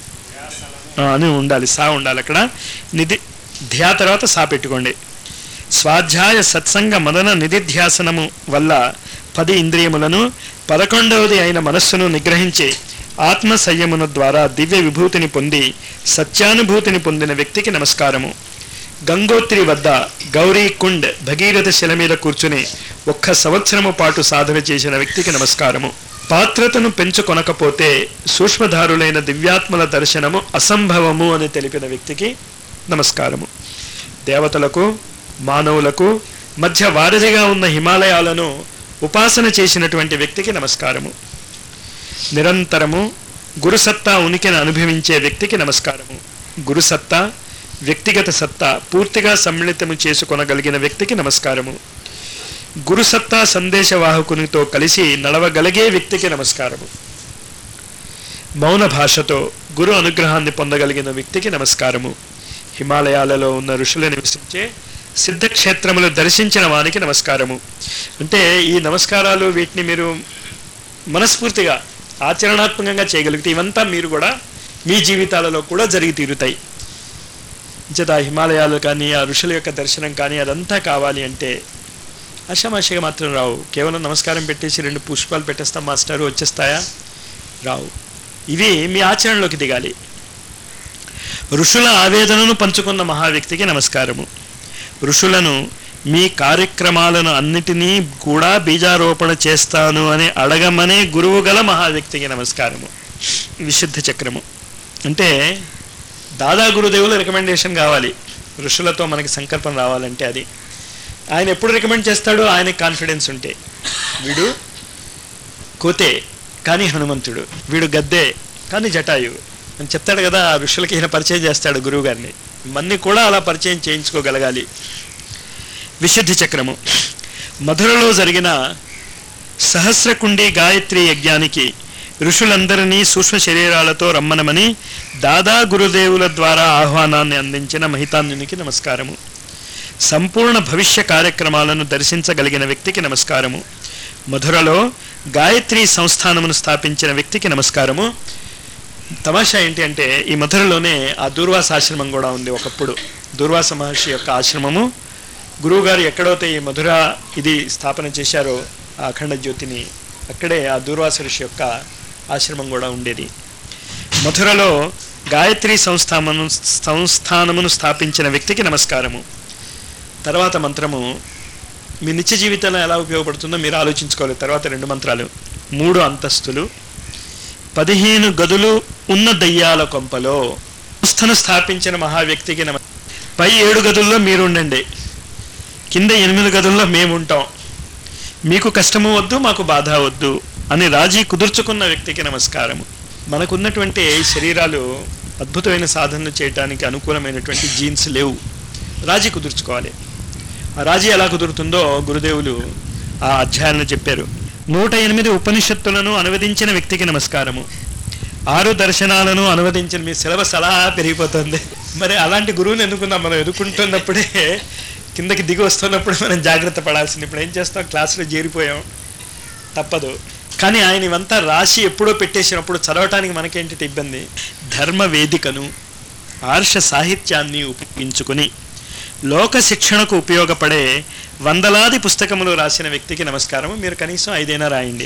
ఆ, అని ఉండాలి సా ఉండాలి అక్కడ నిధి ధ్యా తర్వాత సా పెట్టుకోండి స్వాధ్యాయ సత్సంగ మదన నిధిధ్యాసనము వల్ల పది ఇంద్రియములను పదకొండవది అయిన మనస్సును నిగ్రహించి ఆత్మ సంయమన ద్వారా దివ్య విభూతిని పొంది సత్యానుభూతిని పొందిన వ్యక్తికి నమస్కారము గంగోత్రి వద్ద గౌరీ కుండ్ భగీరథ శిల మీద కూర్చుని ఒక్క సంవత్సరము పాటు సాధన చేసిన వ్యక్తికి నమస్కారము పాత్రతను పెంచుకొనకపోతే సూక్ష్మధారులైన దివ్యాత్మల దర్శనము అసంభవము అని తెలిపిన వ్యక్తికి నమస్కారము దేవతలకు మానవులకు మధ్య వారధిగా ఉన్న హిమాలయాలను ఉపాసన చేసినటువంటి వ్యక్తికి నమస్కారము నిరంతరము గురుసత్తా ఉనికిని అనుభవించే వ్యక్తికి నమస్కారము గురుసత్తా వ్యక్తిగత సత్తా పూర్తిగా సమ్మిళితము చేసుకొనగలిగిన వ్యక్తికి నమస్కారము గురుసత్తా సందేశవాహకునితో కలిసి నడవగలిగే వ్యక్తికి నమస్కారము మౌన భాషతో గురు అనుగ్రహాన్ని పొందగలిగిన వ్యక్తికి నమస్కారము హిమాలయాలలో ఉన్న ఋషులు నివసించే సిద్ధక్షేత్రములు దర్శించిన వానికి నమస్కారము అంటే ఈ నమస్కారాలు వీటిని మీరు మనస్ఫూర్తిగా ఆచరణాత్మకంగా చేయగలిగితే ఇవంతా మీరు కూడా మీ జీవితాలలో కూడా జరిగి తీరుతాయి చేత ఆ హిమాలయాలు కానీ ఆ ఋషుల యొక్క దర్శనం కానీ అదంతా కావాలి అంటే ఆషామాషిగా మాత్రం రావు కేవలం నమస్కారం పెట్టేసి రెండు పుష్పాలు పెట్టేస్తాం మాస్టారు వచ్చేస్తాయా రావు ఇవి మీ ఆచరణలోకి దిగాలి ఋషుల ఆవేదనను పంచుకున్న మహావ్యక్తికి నమస్కారము ఋషులను మీ కార్యక్రమాలను అన్నిటినీ కూడా బీజారోపణ చేస్తాను అని అడగమనే గురువు గల మహావ్యక్తికి నమస్కారము విశుద్ధ చక్రము అంటే దాదా గురుదేవుల రికమెండేషన్ కావాలి ఋషులతో మనకి సంకల్పం రావాలంటే అది ఆయన ఎప్పుడు రికమెండ్ చేస్తాడో ఆయనకి కాన్ఫిడెన్స్ ఉంటే వీడు కోతే కానీ హనుమంతుడు వీడు గద్దే కానీ జటాయు అని చెప్తాడు కదా ఆ ఋషులకి ఈయన పరిచయం చేస్తాడు గురువు గారిని మన్ని కూడా అలా పరిచయం చేయించుకోగలగాలి విశుద్ధి చక్రము మధురలో జరిగిన సహస్రకుండి గాయత్రి యజ్ఞానికి ఋషులందరినీ సూక్ష్మ శరీరాలతో రమ్మనమని దాదా గురుదేవుల ద్వారా ఆహ్వానాన్ని అందించిన మహితాన్యునికి నమస్కారము సంపూర్ణ భవిష్య కార్యక్రమాలను దర్శించగలిగిన వ్యక్తికి నమస్కారము మధురలో గాయత్రి సంస్థానమును స్థాపించిన వ్యక్తికి నమస్కారము తమాషా ఏంటి అంటే ఈ మధురలోనే ఆ దూర్వాస ఆశ్రమం కూడా ఉంది ఒకప్పుడు దూర్వాస మహర్షి యొక్క ఆశ్రమము గురువుగారు ఎక్కడైతే ఈ మధుర ఇది స్థాపన చేశారో ఆ అఖండ జ్యోతిని అక్కడే ఆ దూర్వాస ఋషి యొక్క ఆశ్రమం కూడా ఉండేది మధురలో గాయత్రి సంస్థానమును సంస్థానమును స్థాపించిన వ్యక్తికి నమస్కారము తర్వాత మంత్రము మీ నిత్య జీవితంలో ఎలా ఉపయోగపడుతుందో మీరు ఆలోచించుకోవాలి తర్వాత రెండు మంత్రాలు మూడు అంతస్తులు పదిహేను గదులు ఉన్న దయ్యాల కొంపలో సంస్థను స్థాపించిన మహావ్యక్తికి నమ పై ఏడు గదుల్లో మీరు ఉండండి కింద ఎనిమిది గదుల్లో మేము ఉంటాం మీకు కష్టము వద్దు మాకు బాధ వద్దు అని రాజీ కుదుర్చుకున్న వ్యక్తికి నమస్కారము మనకున్నటువంటి శరీరాలు అద్భుతమైన సాధనలు చేయడానికి అనుకూలమైనటువంటి జీన్స్ లేవు రాజీ కుదుర్చుకోవాలి ఆ రాజీ ఎలా కుదురుతుందో గురుదేవులు ఆ అధ్యాయాలను చెప్పారు నూట ఎనిమిది ఉపనిషత్తులను అనువదించిన వ్యక్తికి నమస్కారము ఆరు దర్శనాలను అనువదించిన మీ సిలబస్ అలా పెరిగిపోతుంది మరి అలాంటి గురువుని ఎన్నుకుందాం మనం ఎదుర్కొంటున్నప్పుడే కిందకి దిగి వస్తున్నప్పుడు మనం జాగ్రత్త పడాల్సింది ఇప్పుడు ఏం చేస్తాం క్లాసులో చేరిపోయాం తప్పదు కానీ ఆయన ఇవంతా రాసి ఎప్పుడో పెట్టేసినప్పుడు చదవటానికి మనకేంటి ఇబ్బంది ధర్మ వేదికను ఆర్ష సాహిత్యాన్ని ఉపయోగించుకుని లోక శిక్షణకు ఉపయోగపడే వందలాది పుస్తకములు రాసిన వ్యక్తికి నమస్కారం మీరు కనీసం ఐదైనా రాయండి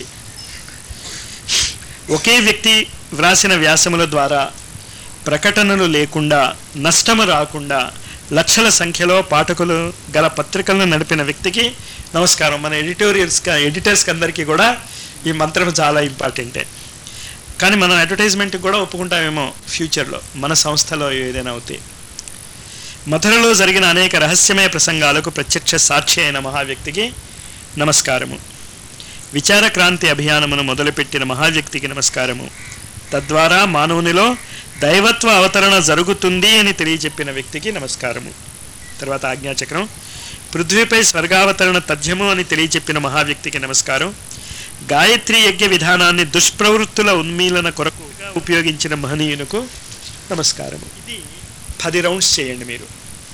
ఒకే వ్యక్తి వ్రాసిన వ్యాసముల ద్వారా ప్రకటనలు లేకుండా నష్టము రాకుండా లక్షల సంఖ్యలో పాఠకులు గల పత్రికలను నడిపిన వ్యక్తికి నమస్కారం మన ఎడిటోరియల్స్ ఎడిటర్స్కి అందరికీ కూడా ఈ మంత్రం చాలా ఇంపార్టెంటే కానీ మనం అడ్వర్టైజ్మెంట్కి కూడా ఒప్పుకుంటామేమో ఫ్యూచర్లో మన సంస్థలో ఏదైనా అవుతాయి మధురలో జరిగిన అనేక రహస్యమయ ప్రసంగాలకు ప్రత్యక్ష సాక్షి అయిన మహావ్యక్తికి నమస్కారము విచార క్రాంతి అభియానమును మొదలుపెట్టిన మహావ్యక్తికి నమస్కారము తద్వారా మానవునిలో దైవత్వ అవతరణ జరుగుతుంది అని తెలియచెప్పిన వ్యక్తికి నమస్కారము తర్వాత ఆజ్ఞాచక్రం పృథ్వీపై స్వర్గావతరణ తథ్యము అని తెలియచెప్పిన మహావ్యక్తికి నమస్కారం గాయత్రి యజ్ఞ విధానాన్ని దుష్ప్రవృత్తుల ఉన్మీలన కొరకు ఉపయోగించిన మహనీయునకు నమస్కారము ఇది పది రౌండ్స్ చేయండి మీరు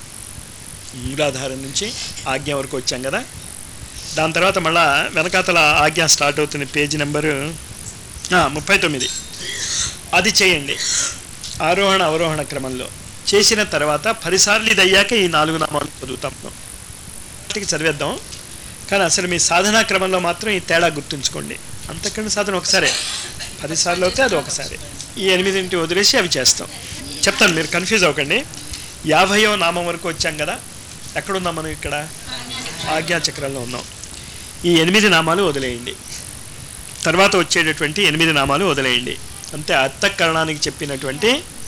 మూలాధారం నుంచి ఆజ్ఞ వరకు వచ్చాం కదా దాని తర్వాత మళ్ళా వెనకాతల ఆజ్ఞ స్టార్ట్ అవుతుంది పేజీ నెంబరు ముప్పై తొమ్మిది అది చేయండి ఆరోహణ అవరోహణ క్రమంలో చేసిన తర్వాత పదిసార్లు ఇది అయ్యాక ఈ నాలుగు నామాలు చదువుతాం వాటికి చదివేద్దాం కానీ అసలు మీ సాధనా క్రమంలో మాత్రం ఈ తేడా గుర్తుంచుకోండి అంతకన్నా సాధన ఒకసారే పదిసార్లు అవుతే అది ఒకసారి ఈ ఎనిమిదింటి వదిలేసి అవి చేస్తాం చెప్తాను మీరు కన్ఫ్యూజ్ అవ్వకండి యాభైవ నామం వరకు వచ్చాం కదా ఎక్కడున్నాం మనం ఇక్కడ ఆజ్ఞాచక్రంలో ఉన్నాం ఈ ఎనిమిది నామాలు వదిలేయండి తర్వాత వచ్చేటటువంటి ఎనిమిది నామాలు వదిలేయండి అంతే అర్థకరణానికి చెప్పినటువంటి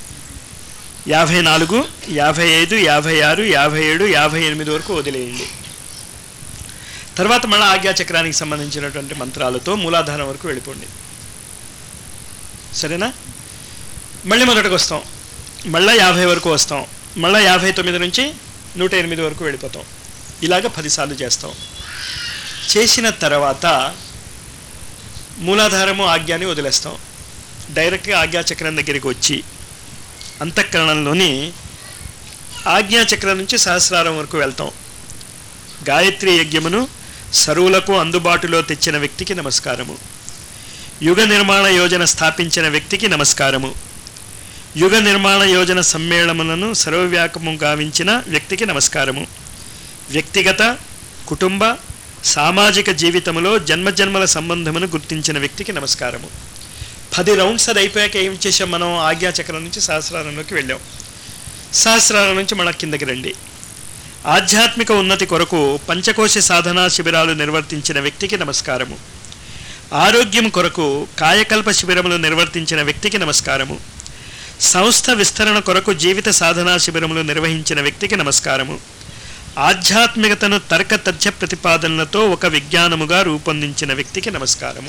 యాభై నాలుగు యాభై ఐదు యాభై ఆరు యాభై ఏడు యాభై ఎనిమిది వరకు వదిలేయండి తర్వాత మళ్ళీ ఆజ్ఞాచక్రానికి సంబంధించినటువంటి మంత్రాలతో మూలాధారం వరకు వెళ్ళిపోండి సరేనా మళ్ళీ మొదటికి వస్తాం మళ్ళీ యాభై వరకు వస్తాం మళ్ళీ యాభై తొమ్మిది నుంచి నూట ఎనిమిది వరకు వెళ్ళిపోతాం ఇలాగ పదిసార్లు చేస్తాం చేసిన తర్వాత మూలాధారము ఆజ్ఞాని వదిలేస్తాం డైరెక్ట్గా ఆజ్ఞాచక్రం దగ్గరికి వచ్చి అంతఃకరణంలోని ఆజ్ఞాచక్రం నుంచి సహస్రారం వరకు వెళ్తాం గాయత్రి యజ్ఞమును సరువులకు అందుబాటులో తెచ్చిన వ్యక్తికి నమస్కారము యుగ నిర్మాణ యోజన స్థాపించిన వ్యక్తికి నమస్కారము యుగ నిర్మాణ యోజన సమ్మేళనములను సర్వవ్యాపము గావించిన వ్యక్తికి నమస్కారము వ్యక్తిగత కుటుంబ సామాజిక జీవితంలో జన్మజన్మల సంబంధమును గుర్తించిన వ్యక్తికి నమస్కారము పది రౌండ్స్ అది అయిపోయాక ఏం చేసాం మనం ఆజ్ఞాచక్రం నుంచి సహస్రారంలోకి వెళ్ళాం సహస్రారం నుంచి మన కిందకి రండి ఆధ్యాత్మిక ఉన్నతి కొరకు పంచకోశ సాధనా శిబిరాలు నిర్వర్తించిన వ్యక్తికి నమస్కారము ఆరోగ్యం కొరకు కాయకల్ప శిబిరములు నిర్వర్తించిన వ్యక్తికి నమస్కారము సంస్థ విస్తరణ కొరకు జీవిత సాధనా శిబిరములు నిర్వహించిన వ్యక్తికి నమస్కారము ఆధ్యాత్మికతను తర్క తథ్య ప్రతిపాదనలతో ఒక విజ్ఞానముగా రూపొందించిన వ్యక్తికి నమస్కారము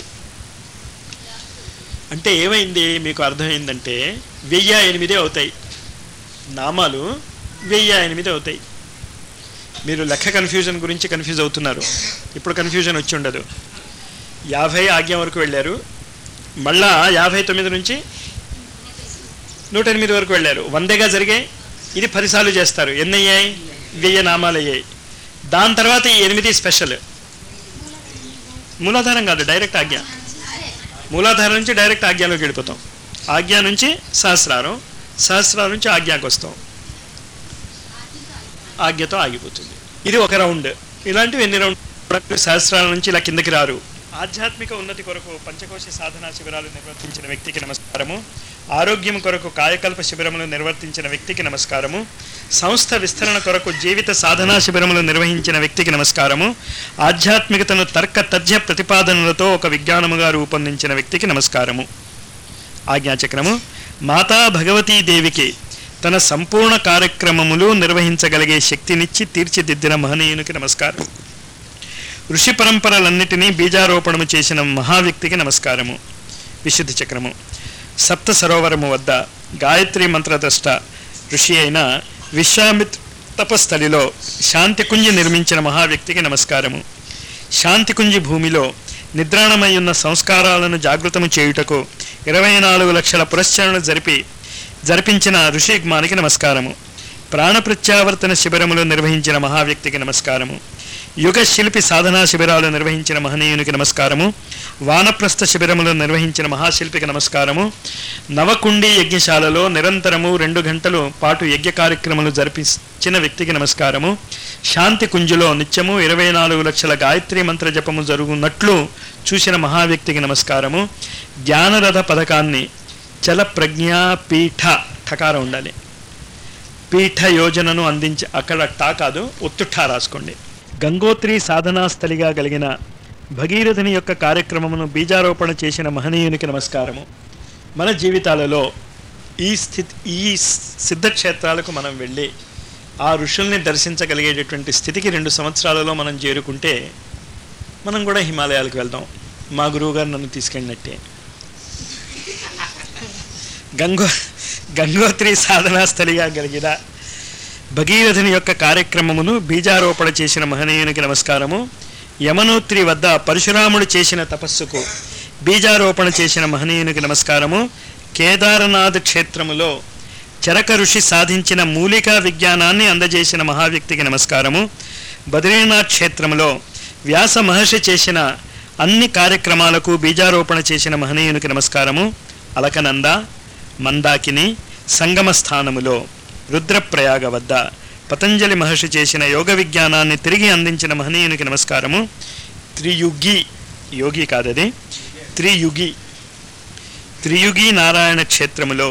అంటే ఏమైంది మీకు అర్థమైందంటే వెయ్యి ఎనిమిది అవుతాయి నామాలు వెయ్యి ఎనిమిది అవుతాయి మీరు లెక్క కన్ఫ్యూజన్ గురించి కన్ఫ్యూజ్ అవుతున్నారు ఇప్పుడు కన్ఫ్యూజన్ వచ్చి ఉండదు యాభై ఆజ్ఞ వరకు వెళ్ళారు మళ్ళా యాభై తొమ్మిది నుంచి నూట ఎనిమిది వరకు వెళ్ళారు వందేగా జరిగాయి ఇది పదిసార్లు చేస్తారు ఎన్ని అయ్యాయి వెయ్యి నామాలు అయ్యాయి దాని తర్వాత ఈ ఎనిమిది స్పెషల్ మూలాధారం కాదు డైరెక్ట్ ఆజ్ఞ మూలాధారం నుంచి డైరెక్ట్ ఆజ్ఞలోకి వెళ్ళిపోతాం ఆజ్ఞ నుంచి సహస్రారం సహస్రారం నుంచి ఆజ్ఞకు వస్తాం ఆజ్ఞతో ఆగిపోతుంది ఇది ఒక రౌండ్ ఇలాంటివి ఎన్ని రౌండ్ సహస్రాల నుంచి ఇలా కిందకి రారు ఆధ్యాత్మిక ఉన్నతి కొరకు పంచకోశ సాధనా శిబిరాలు నిర్వర్తించిన వ్యక్తికి నమస్కారము ఆరోగ్యం కొరకు కాయకల్ప శిబిరములు నిర్వర్తించిన వ్యక్తికి నమస్కారము సంస్థ విస్తరణ కొరకు జీవిత సాధనా శిబిరములు నిర్వహించిన వ్యక్తికి నమస్కారము ఆధ్యాత్మికతను తర్క తథ్య ప్రతిపాదనలతో ఒక విజ్ఞానముగా రూపొందించిన వ్యక్తికి నమస్కారము ఆజ్ఞాచక్రము మాతా భగవతీ దేవికి తన సంపూర్ణ కార్యక్రమములు నిర్వహించగలిగే శక్తినిచ్చి తీర్చిదిద్దిన మహనీయునికి నమస్కారం ఋషి పరంపరలన్నిటినీ బీజారోపణము చేసిన మహావ్యక్తికి నమస్కారము విశుద్ధి చక్రము సప్త సరోవరము వద్ద గాయత్రి మంత్రద్రష్ట ఋషి అయిన విశ్వామిత్ తపస్థలిలో శాంతికుంజి నిర్మించిన మహావ్యక్తికి నమస్కారము శాంతికుంజి భూమిలో నిద్రాణమై ఉన్న సంస్కారాలను జాగృతము చేయుటకు ఇరవై నాలుగు లక్షల పురస్చరణ జరిపి జరిపించిన ఋషిగ్మానికి నమస్కారము ప్రాణప్రత్యావర్తన శిబిరములు నిర్వహించిన మహావ్యక్తికి నమస్కారము యుగ శిల్పి సాధనా శిబిరాలు నిర్వహించిన మహనీయునికి నమస్కారము వానప్రస్థ శిబిరములు నిర్వహించిన మహాశిల్పికి నమస్కారము నవకుండి యజ్ఞశాలలో నిరంతరము రెండు గంటలు పాటు యజ్ఞ కార్యక్రమాలు జరిపించిన వ్యక్తికి నమస్కారము శాంతి కుంజులో నిత్యము ఇరవై నాలుగు లక్షల గాయత్రి మంత్ర జపము జరుగునట్లు చూసిన మహావ్యక్తికి నమస్కారము జ్ఞానరథ పథకాన్ని చల ప్రజ్ఞా పీఠ ఠకారం ఉండాలి పీఠ యోజనను అందించి అక్కడ టా కాదు ఒత్తుఠా రాసుకోండి గంగోత్రి సాధనా స్థలిగా కలిగిన భగీరథుని యొక్క కార్యక్రమమును బీజారోపణ చేసిన మహనీయునికి నమస్కారము మన జీవితాలలో ఈ స్థితి ఈ సిద్ధక్షేత్రాలకు మనం వెళ్ళి ఆ ఋషుల్ని దర్శించగలిగేటటువంటి స్థితికి రెండు సంవత్సరాలలో మనం చేరుకుంటే మనం కూడా హిమాలయాలకు వెళ్దాం మా గురువుగారు నన్ను తీసుకెళ్ళినట్టే గంగో గంగోత్రి సాధనా స్థలిగా కలిగిన భగీరథుని యొక్క కార్యక్రమమును బీజారోపణ చేసిన మహనీయునికి నమస్కారము యమనోత్రి వద్ద పరశురాముడు చేసిన తపస్సుకు బీజారోపణ చేసిన మహనీయునికి నమస్కారము కేదారనాథ్ క్షేత్రములో చరక ఋషి సాధించిన మూలికా విజ్ఞానాన్ని అందజేసిన మహావ్యక్తికి నమస్కారము బద్రీనాథ్ క్షేత్రములో వ్యాస మహర్షి చేసిన అన్ని కార్యక్రమాలకు బీజారోపణ చేసిన మహనీయునికి నమస్కారము అలకనంద మందాకిని సంగమ స్థానములో రుద్రప్రయాగ వద్ద పతంజలి మహర్షి చేసిన యోగ విజ్ఞానాన్ని తిరిగి అందించిన మహనీయునికి నమస్కారము త్రియుగి యోగి కాదది త్రియుగి త్రియుగి నారాయణ క్షేత్రములో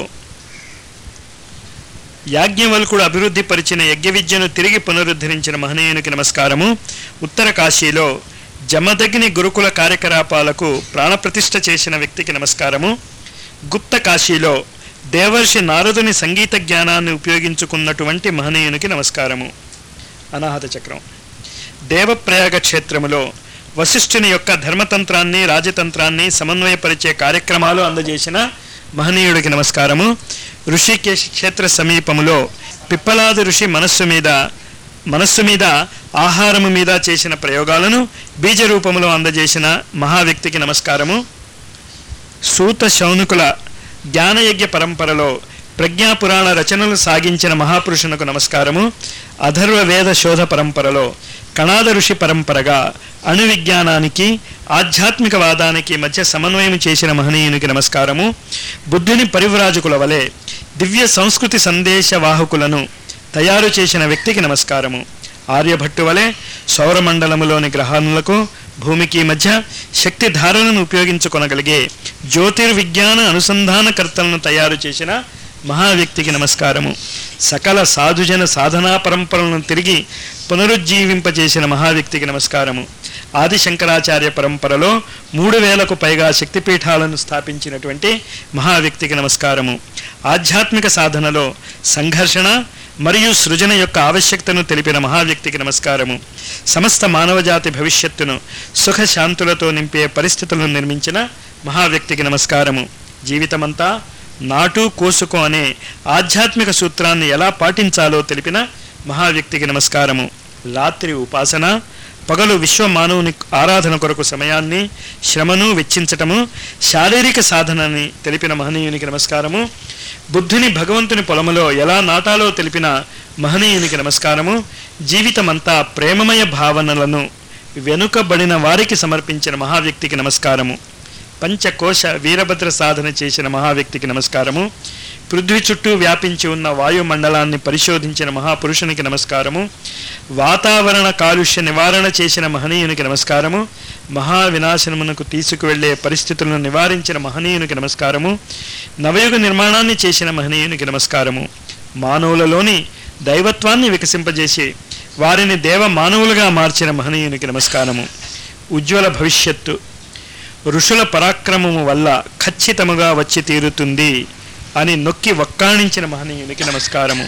యాజ్ఞవల్కుడు అభివృద్ధి పరిచిన యజ్ఞ విద్యను తిరిగి పునరుద్ధరించిన మహనీయునికి నమస్కారము ఉత్తర కాశీలో జమదగ్ని గురుకుల కార్యకలాపాలకు ప్రాణప్రతిష్ఠ చేసిన వ్యక్తికి నమస్కారము గుప్త కాశీలో దేవర్షి నారదుని సంగీత జ్ఞానాన్ని ఉపయోగించుకున్నటువంటి మహనీయునికి నమస్కారము అనాహత చక్రం దేవప్రయాగ క్షేత్రములో వశిష్ఠుని యొక్క ధర్మతంత్రాన్ని రాజతంత్రాన్ని సమన్వయపరిచే కార్యక్రమాలు అందజేసిన మహనీయుడికి నమస్కారము ఋషికేశ్ క్షేత్ర సమీపములో పిప్పలాది ఋషి మనస్సు మీద మనస్సు మీద ఆహారము మీద చేసిన ప్రయోగాలను బీజ రూపములో అందజేసిన మహావ్యక్తికి నమస్కారము సూత శౌనకుల జ్ఞానయజ్ఞ పరంపరలో ప్రజ్ఞాపురాణ రచనలు సాగించిన మహాపురుషునకు నమస్కారము అధర్వ వేద శోధ పరంపరలో కణాద ఋషి పరంపరగా అణు విజ్ఞానానికి ఆధ్యాత్మికవాదానికి మధ్య సమన్వయం చేసిన మహనీయునికి నమస్కారము బుద్ధుని పరివ్రాజకుల వలె దివ్య సంస్కృతి సందేశ వాహకులను తయారు చేసిన వ్యక్తికి నమస్కారము ఆర్యభట్టు వలె సౌరమండలములోని గ్రహాలకు భూమికి మధ్య శక్తి ధారణను ఉపయోగించుకొనగలిగే జ్యోతిర్విజ్ఞాన అనుసంధానకర్తలను తయారు చేసిన మహావ్యక్తికి నమస్కారము సకల సాధుజన సాధనా పరంపరలను తిరిగి పునరుజ్జీవింపజేసిన మహావ్యక్తికి నమస్కారము ఆది శంకరాచార్య పరంపరలో మూడు వేలకు పైగా శక్తిపీఠాలను స్థాపించినటువంటి మహావ్యక్తికి నమస్కారము ఆధ్యాత్మిక సాధనలో సంఘర్షణ మరియు సృజన యొక్క ఆవశ్యకతను తెలిపిన మహావ్యక్తికి నమస్కారము సమస్త మానవజాతి భవిష్యత్తును సుఖశాంతులతో నింపే పరిస్థితులను నిర్మించిన మహావ్యక్తికి నమస్కారము జీవితమంతా నాటు కోసుకో అనే ఆధ్యాత్మిక సూత్రాన్ని ఎలా పాటించాలో తెలిపిన మహావ్యక్తికి నమస్కారము రాత్రి ఉపాసన పగలు విశ్వ మానవుని ఆరాధన కొరకు సమయాన్ని శ్రమను వెచ్చించటము శారీరక సాధనని తెలిపిన మహనీయునికి నమస్కారము బుద్ధుని భగవంతుని పొలములో ఎలా నాటాలో తెలిపిన మహనీయునికి నమస్కారము జీవితమంతా ప్రేమమయ భావనలను వెనుకబడిన వారికి సమర్పించిన మహావ్యక్తికి నమస్కారము పంచకోశ వీరభద్ర సాధన చేసిన మహావ్యక్తికి నమస్కారము పృథ్వీ చుట్టూ వ్యాపించి ఉన్న వాయుమండలాన్ని పరిశోధించిన మహాపురుషునికి నమస్కారము వాతావరణ కాలుష్య నివారణ చేసిన మహనీయునికి నమస్కారము మహావినాశనమునకు తీసుకువెళ్లే పరిస్థితులను నివారించిన మహనీయునికి నమస్కారము నవయుగ నిర్మాణాన్ని చేసిన మహనీయునికి నమస్కారము మానవులలోని దైవత్వాన్ని వికసింపజేసి వారిని దేవ మానవులుగా మార్చిన మహనీయునికి నమస్కారము ఉజ్వల భవిష్యత్తు ఋషుల పరాక్రమము వల్ల ఖచ్చితముగా వచ్చి తీరుతుంది అని నొక్కి వక్కాణించిన మహనీయునికి నమస్కారము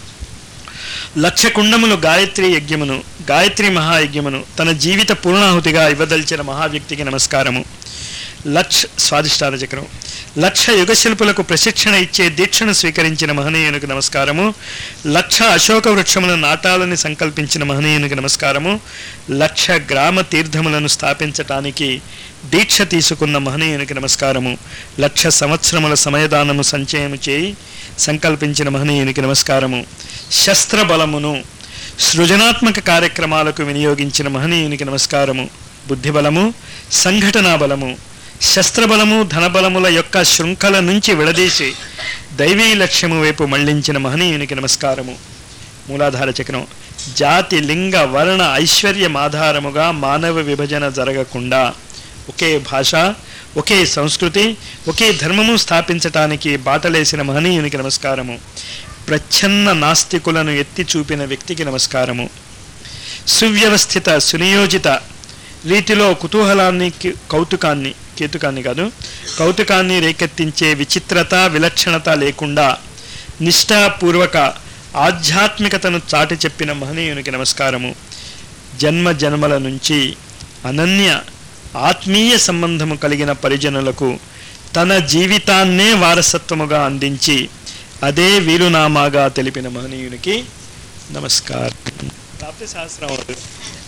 లక్ష కుండములు గాయత్రి యజ్ఞమును గాయత్రి మహాయజ్ఞమును తన జీవిత పూర్ణాహుతిగా ఇవ్వదలిచిన మహావ్యక్తికి నమస్కారము లక్ష స్వాదిష్టాన చక్రం లక్ష యుగశిల్పులకు ప్రశిక్షణ ఇచ్చే దీక్షను స్వీకరించిన మహనీయునికి నమస్కారము లక్ష అశోక వృక్షములను నాటాలని సంకల్పించిన మహనీయునికి నమస్కారము లక్ష గ్రామ తీర్థములను స్థాపించటానికి దీక్ష తీసుకున్న మహనీయునికి నమస్కారము లక్ష సంవత్సరముల సమయదానము సంచయము చేయి సంకల్పించిన మహనీయునికి నమస్కారము శస్త్రబలమును సృజనాత్మక కార్యక్రమాలకు వినియోగించిన మహనీయునికి నమస్కారము బుద్ధిబలము సంఘటనా బలము శస్త్రబలము ధనబలముల యొక్క శృంఖల నుంచి విడదీసి దైవీ లక్ష్యము వైపు మళ్లించిన మహనీయునికి నమస్కారము మూలాధార చక్రం జాతి లింగ వర్ణ ఐశ్వర్యం ఆధారముగా మానవ విభజన జరగకుండా ఒకే భాష ఒకే సంస్కృతి ఒకే ధర్మము స్థాపించటానికి బాటలేసిన మహనీయునికి నమస్కారము ప్రచ్ఛన్న నాస్తికులను ఎత్తి చూపిన వ్యక్తికి నమస్కారము సువ్యవస్థిత సునియోజిత రీతిలో కుతూహలాన్ని కి- కౌతుకాన్ని కేతుకాన్ని కాదు కౌతుకాన్ని రేకెత్తించే విచిత్రత విలక్షణత లేకుండా నిష్ఠాపూర్వక ఆధ్యాత్మికతను చాటి చెప్పిన మహనీయునికి నమస్కారము జన్మ జన్మల నుంచి అనన్య ఆత్మీయ సంబంధము కలిగిన పరిజనులకు తన జీవితాన్నే వారసత్వముగా అందించి అదే వీరునామాగా తెలిపిన మహనీయునికి నమస్కారం ప్రాప్తి సహస్రం అవ్వదు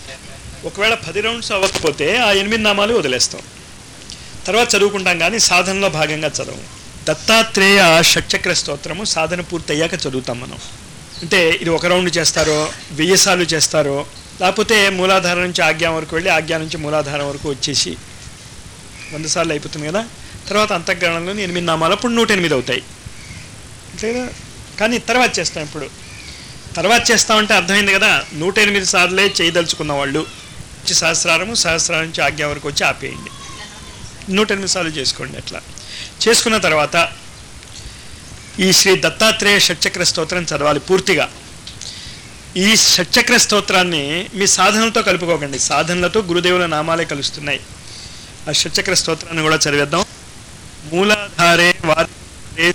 ఒకవేళ పది రౌండ్స్ అవ్వకపోతే ఆ ఎనిమిది నామాలు వదిలేస్తాం తర్వాత చదువుకుంటాం కానీ సాధనలో భాగంగా చదవం దత్తాత్రేయ షట్చక్ర స్తోత్రము సాధన పూర్తయ్యాక చదువుతాం మనం అంటే ఇది ఒక రౌండ్ చేస్తారో వెయ్యి సార్లు చేస్తారో లేకపోతే మూలాధారం నుంచి ఆజ్ఞా వరకు వెళ్ళి ఆజ్ఞా నుంచి మూలాధారం వరకు వచ్చేసి వంద సార్లు అయిపోతుంది కదా తర్వాత అంతఃకరణలోని ఎనిమిది నామాలు అప్పుడు నూట ఎనిమిది అవుతాయి అంతే కదా కానీ తర్వాత చేస్తాం ఇప్పుడు తర్వాత చేస్తామంటే అర్థమైంది కదా నూట ఎనిమిది సార్లే చేయదలుచుకున్న వాళ్ళు వచ్చి సహస్రారము సహస్రారం నుంచి ఆజ్ఞ వరకు వచ్చి ఆపేయండి నూట ఎనిమిది సార్లు చేసుకోండి అట్లా చేసుకున్న తర్వాత ఈ శ్రీ దత్తాత్రేయ షట్చక్ర స్తోత్రం చదవాలి పూర్తిగా ఈ షట్చక్ర స్తోత్రాన్ని మీ సాధనలతో కలుపుకోకండి సాధనలతో గురుదేవుల నామాలే కలుస్తున్నాయి ఆ షట్చక్ర స్తోత్రాన్ని కూడా చదివేద్దాం మూలాధారే వారే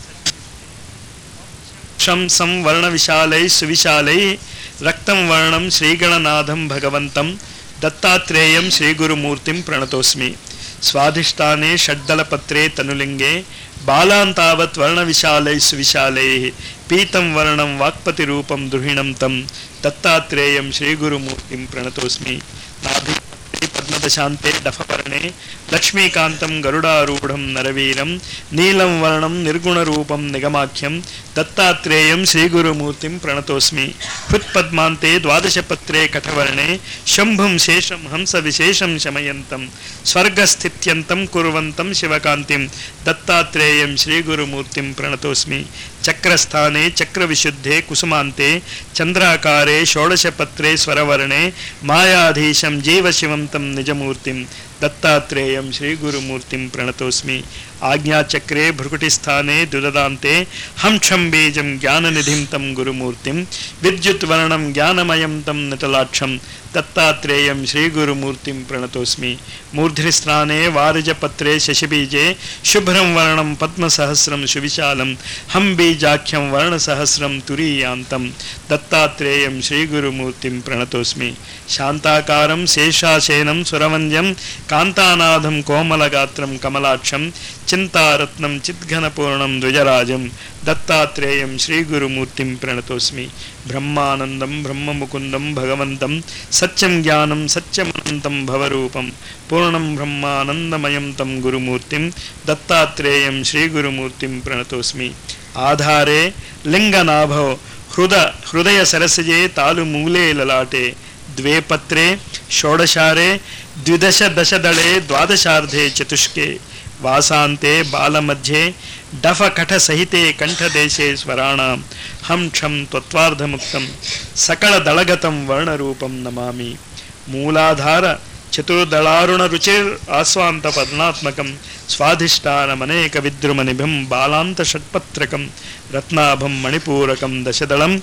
శంసం వర్ణ విశాలై సువిశాలై రక్తం వర్ణం శ్రీగణనాథం భగవంతం దత్తాత్రేయం శ్రీగురుమూర్తిం ప్రణతోస్మి స్వాధిష్టానే షడ్దళపత్రే తనులింగే బాలాంతావత్ వర్ణ విశాలై సువిశాలై పీతం వర్ణం వాక్పతి రూపం ద్రుహిణం తం దత్తాత్రేయం శ్రీగురుమూర్తిం ప్రణతోస్మి నాభి పద్మదశాంతే డఫపర్ణే లక్ష్మీకాంతం గరుడారూఢం నరవీరం నీలం వర్ణం నిర్గుణరూపం నిగమాఖ్యం దత్తాత్రేయం శ్రీగురుమూర్తిం ప్రణతోస్మి హృత్పద్మాంతే ద్వాదశపత్రే కఠవర్ణే శంభుం శేషం హంస విశేషం శమయంతం స్వర్గస్థిత్యంతం కుర్వంతం శివకాంతిం దత్తాత్రేయం శ్రీగురుమూర్తిం ప్రణతోస్మి చక్రస్థానే చక్రవిశుద్ధే కుసుమాంతే చంద్రాకారే షోడశపత్రే స్వరవర్ణే మాయాధీశం జీవశివం తం నిజ వారిజమూర్తిం దత్తాత్రేయం శ్రీగురుమూర్తిం ప్రణతోస్మి ఆజ్ఞాచక్రే భృకుటిస్థానే దుదదాంతే హంక్షం బీజం జ్ఞాననిధిం తం గురుమూర్తిం విద్యుత్వర్ణం జ్ఞానమయం తం నితలాక్షం దత్తాత్రేయం శ్రీగురుమూర్తిం ప్రణతోస్మి మూర్ధ్నిస్నానే వారిజపత్రే శశిబీజే శుభ్రం వర్ణం పద్మసహస్రం సువిశాలం హం బీజాఖ్యం వర్ణసహస్రం తురీయాంతం దత్తాత్రేయం శ్రీగురుమూర్తిం ప్రణతోస్మి శాంతాకారం శేషాశయనం సురవంద్యం కాంతానాథం కోమలగాత్రం కమలాక్షం చింతారత్నం చిద్ఘనపూర్ణం ద్విజరాజం దత్తాత్రేయం శ్రీగురుమూర్తిం ప్రణతోస్మి బ్రహ్మానందం బ్రహ్మముకుందం భగవంతం సత్యం జ్ఞానం సత్యమనంతం భవరూపం పూర్ణం బ్రహ్మానందమయం తం గురుమూర్తిం దత్తాత్రేయం శ్రీగురుమూర్తిం ప్రణతోస్మి ఆధారే లింగనాభో హృద హృదయ సరసజే తాలుమూలే లలాటే ద్వే పత్రే షోడశారే ద్విదశ దశదళే ద్వాదశార్ధే చతుష్కే వాసాంతే బాలమధ్యే డఫకఠసహితే కంఠదేశే స్వరాణాం హం క్షం త్వత్వార్ధముక్తం సకలదళగతం వర్ణరూపం నమామి మూలాధార చతుర్దళారుణ రుచిర్ ఆస్వాంత పద్నాత్మకం స్వాధిష్టానమనేక విద్రుమనిభిం బాలాంత షట్పత్రకం రత్నాభం మణిపూరకం దశదళం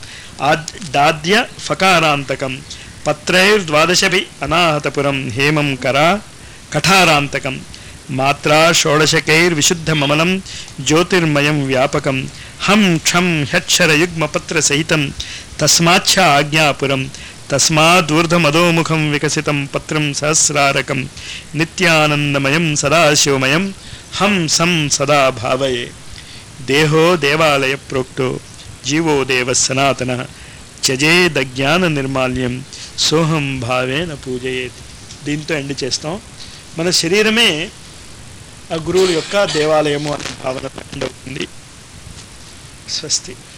ఆద్య ఫకారాంతకం పత్రైర్ద్వాదశభి అనాహతపురం హేమం కరా కఠారాంతకం మాత్రా షోడశకైర్విశుద్ధమమలం జ్యోతిర్మయం వ్యాపకం హం క్షం హ్యక్షరయుగ్మపత్రసహితం తస్మాచ్చ ఆజ్ఞాపురం తస్మాదూర్ధమధోముఖం వికసితం పత్రం సహస్రారకం నిత్యానందమయం సదాశివమయం హం సం సదా భావయే దేహో దేవాలయ ప్రోక్తో జీవో దేవ సనాతన త్యజేదజ్ఞాన నిర్మాల్యం సోహం భావేన పూజయేది దీంతో ఎండ్ చేస్తాం మన శరీరమే ఆ గురువుల యొక్క దేవాలయము అనే భావన ఎండ్ అవుతుంది స్వస్తి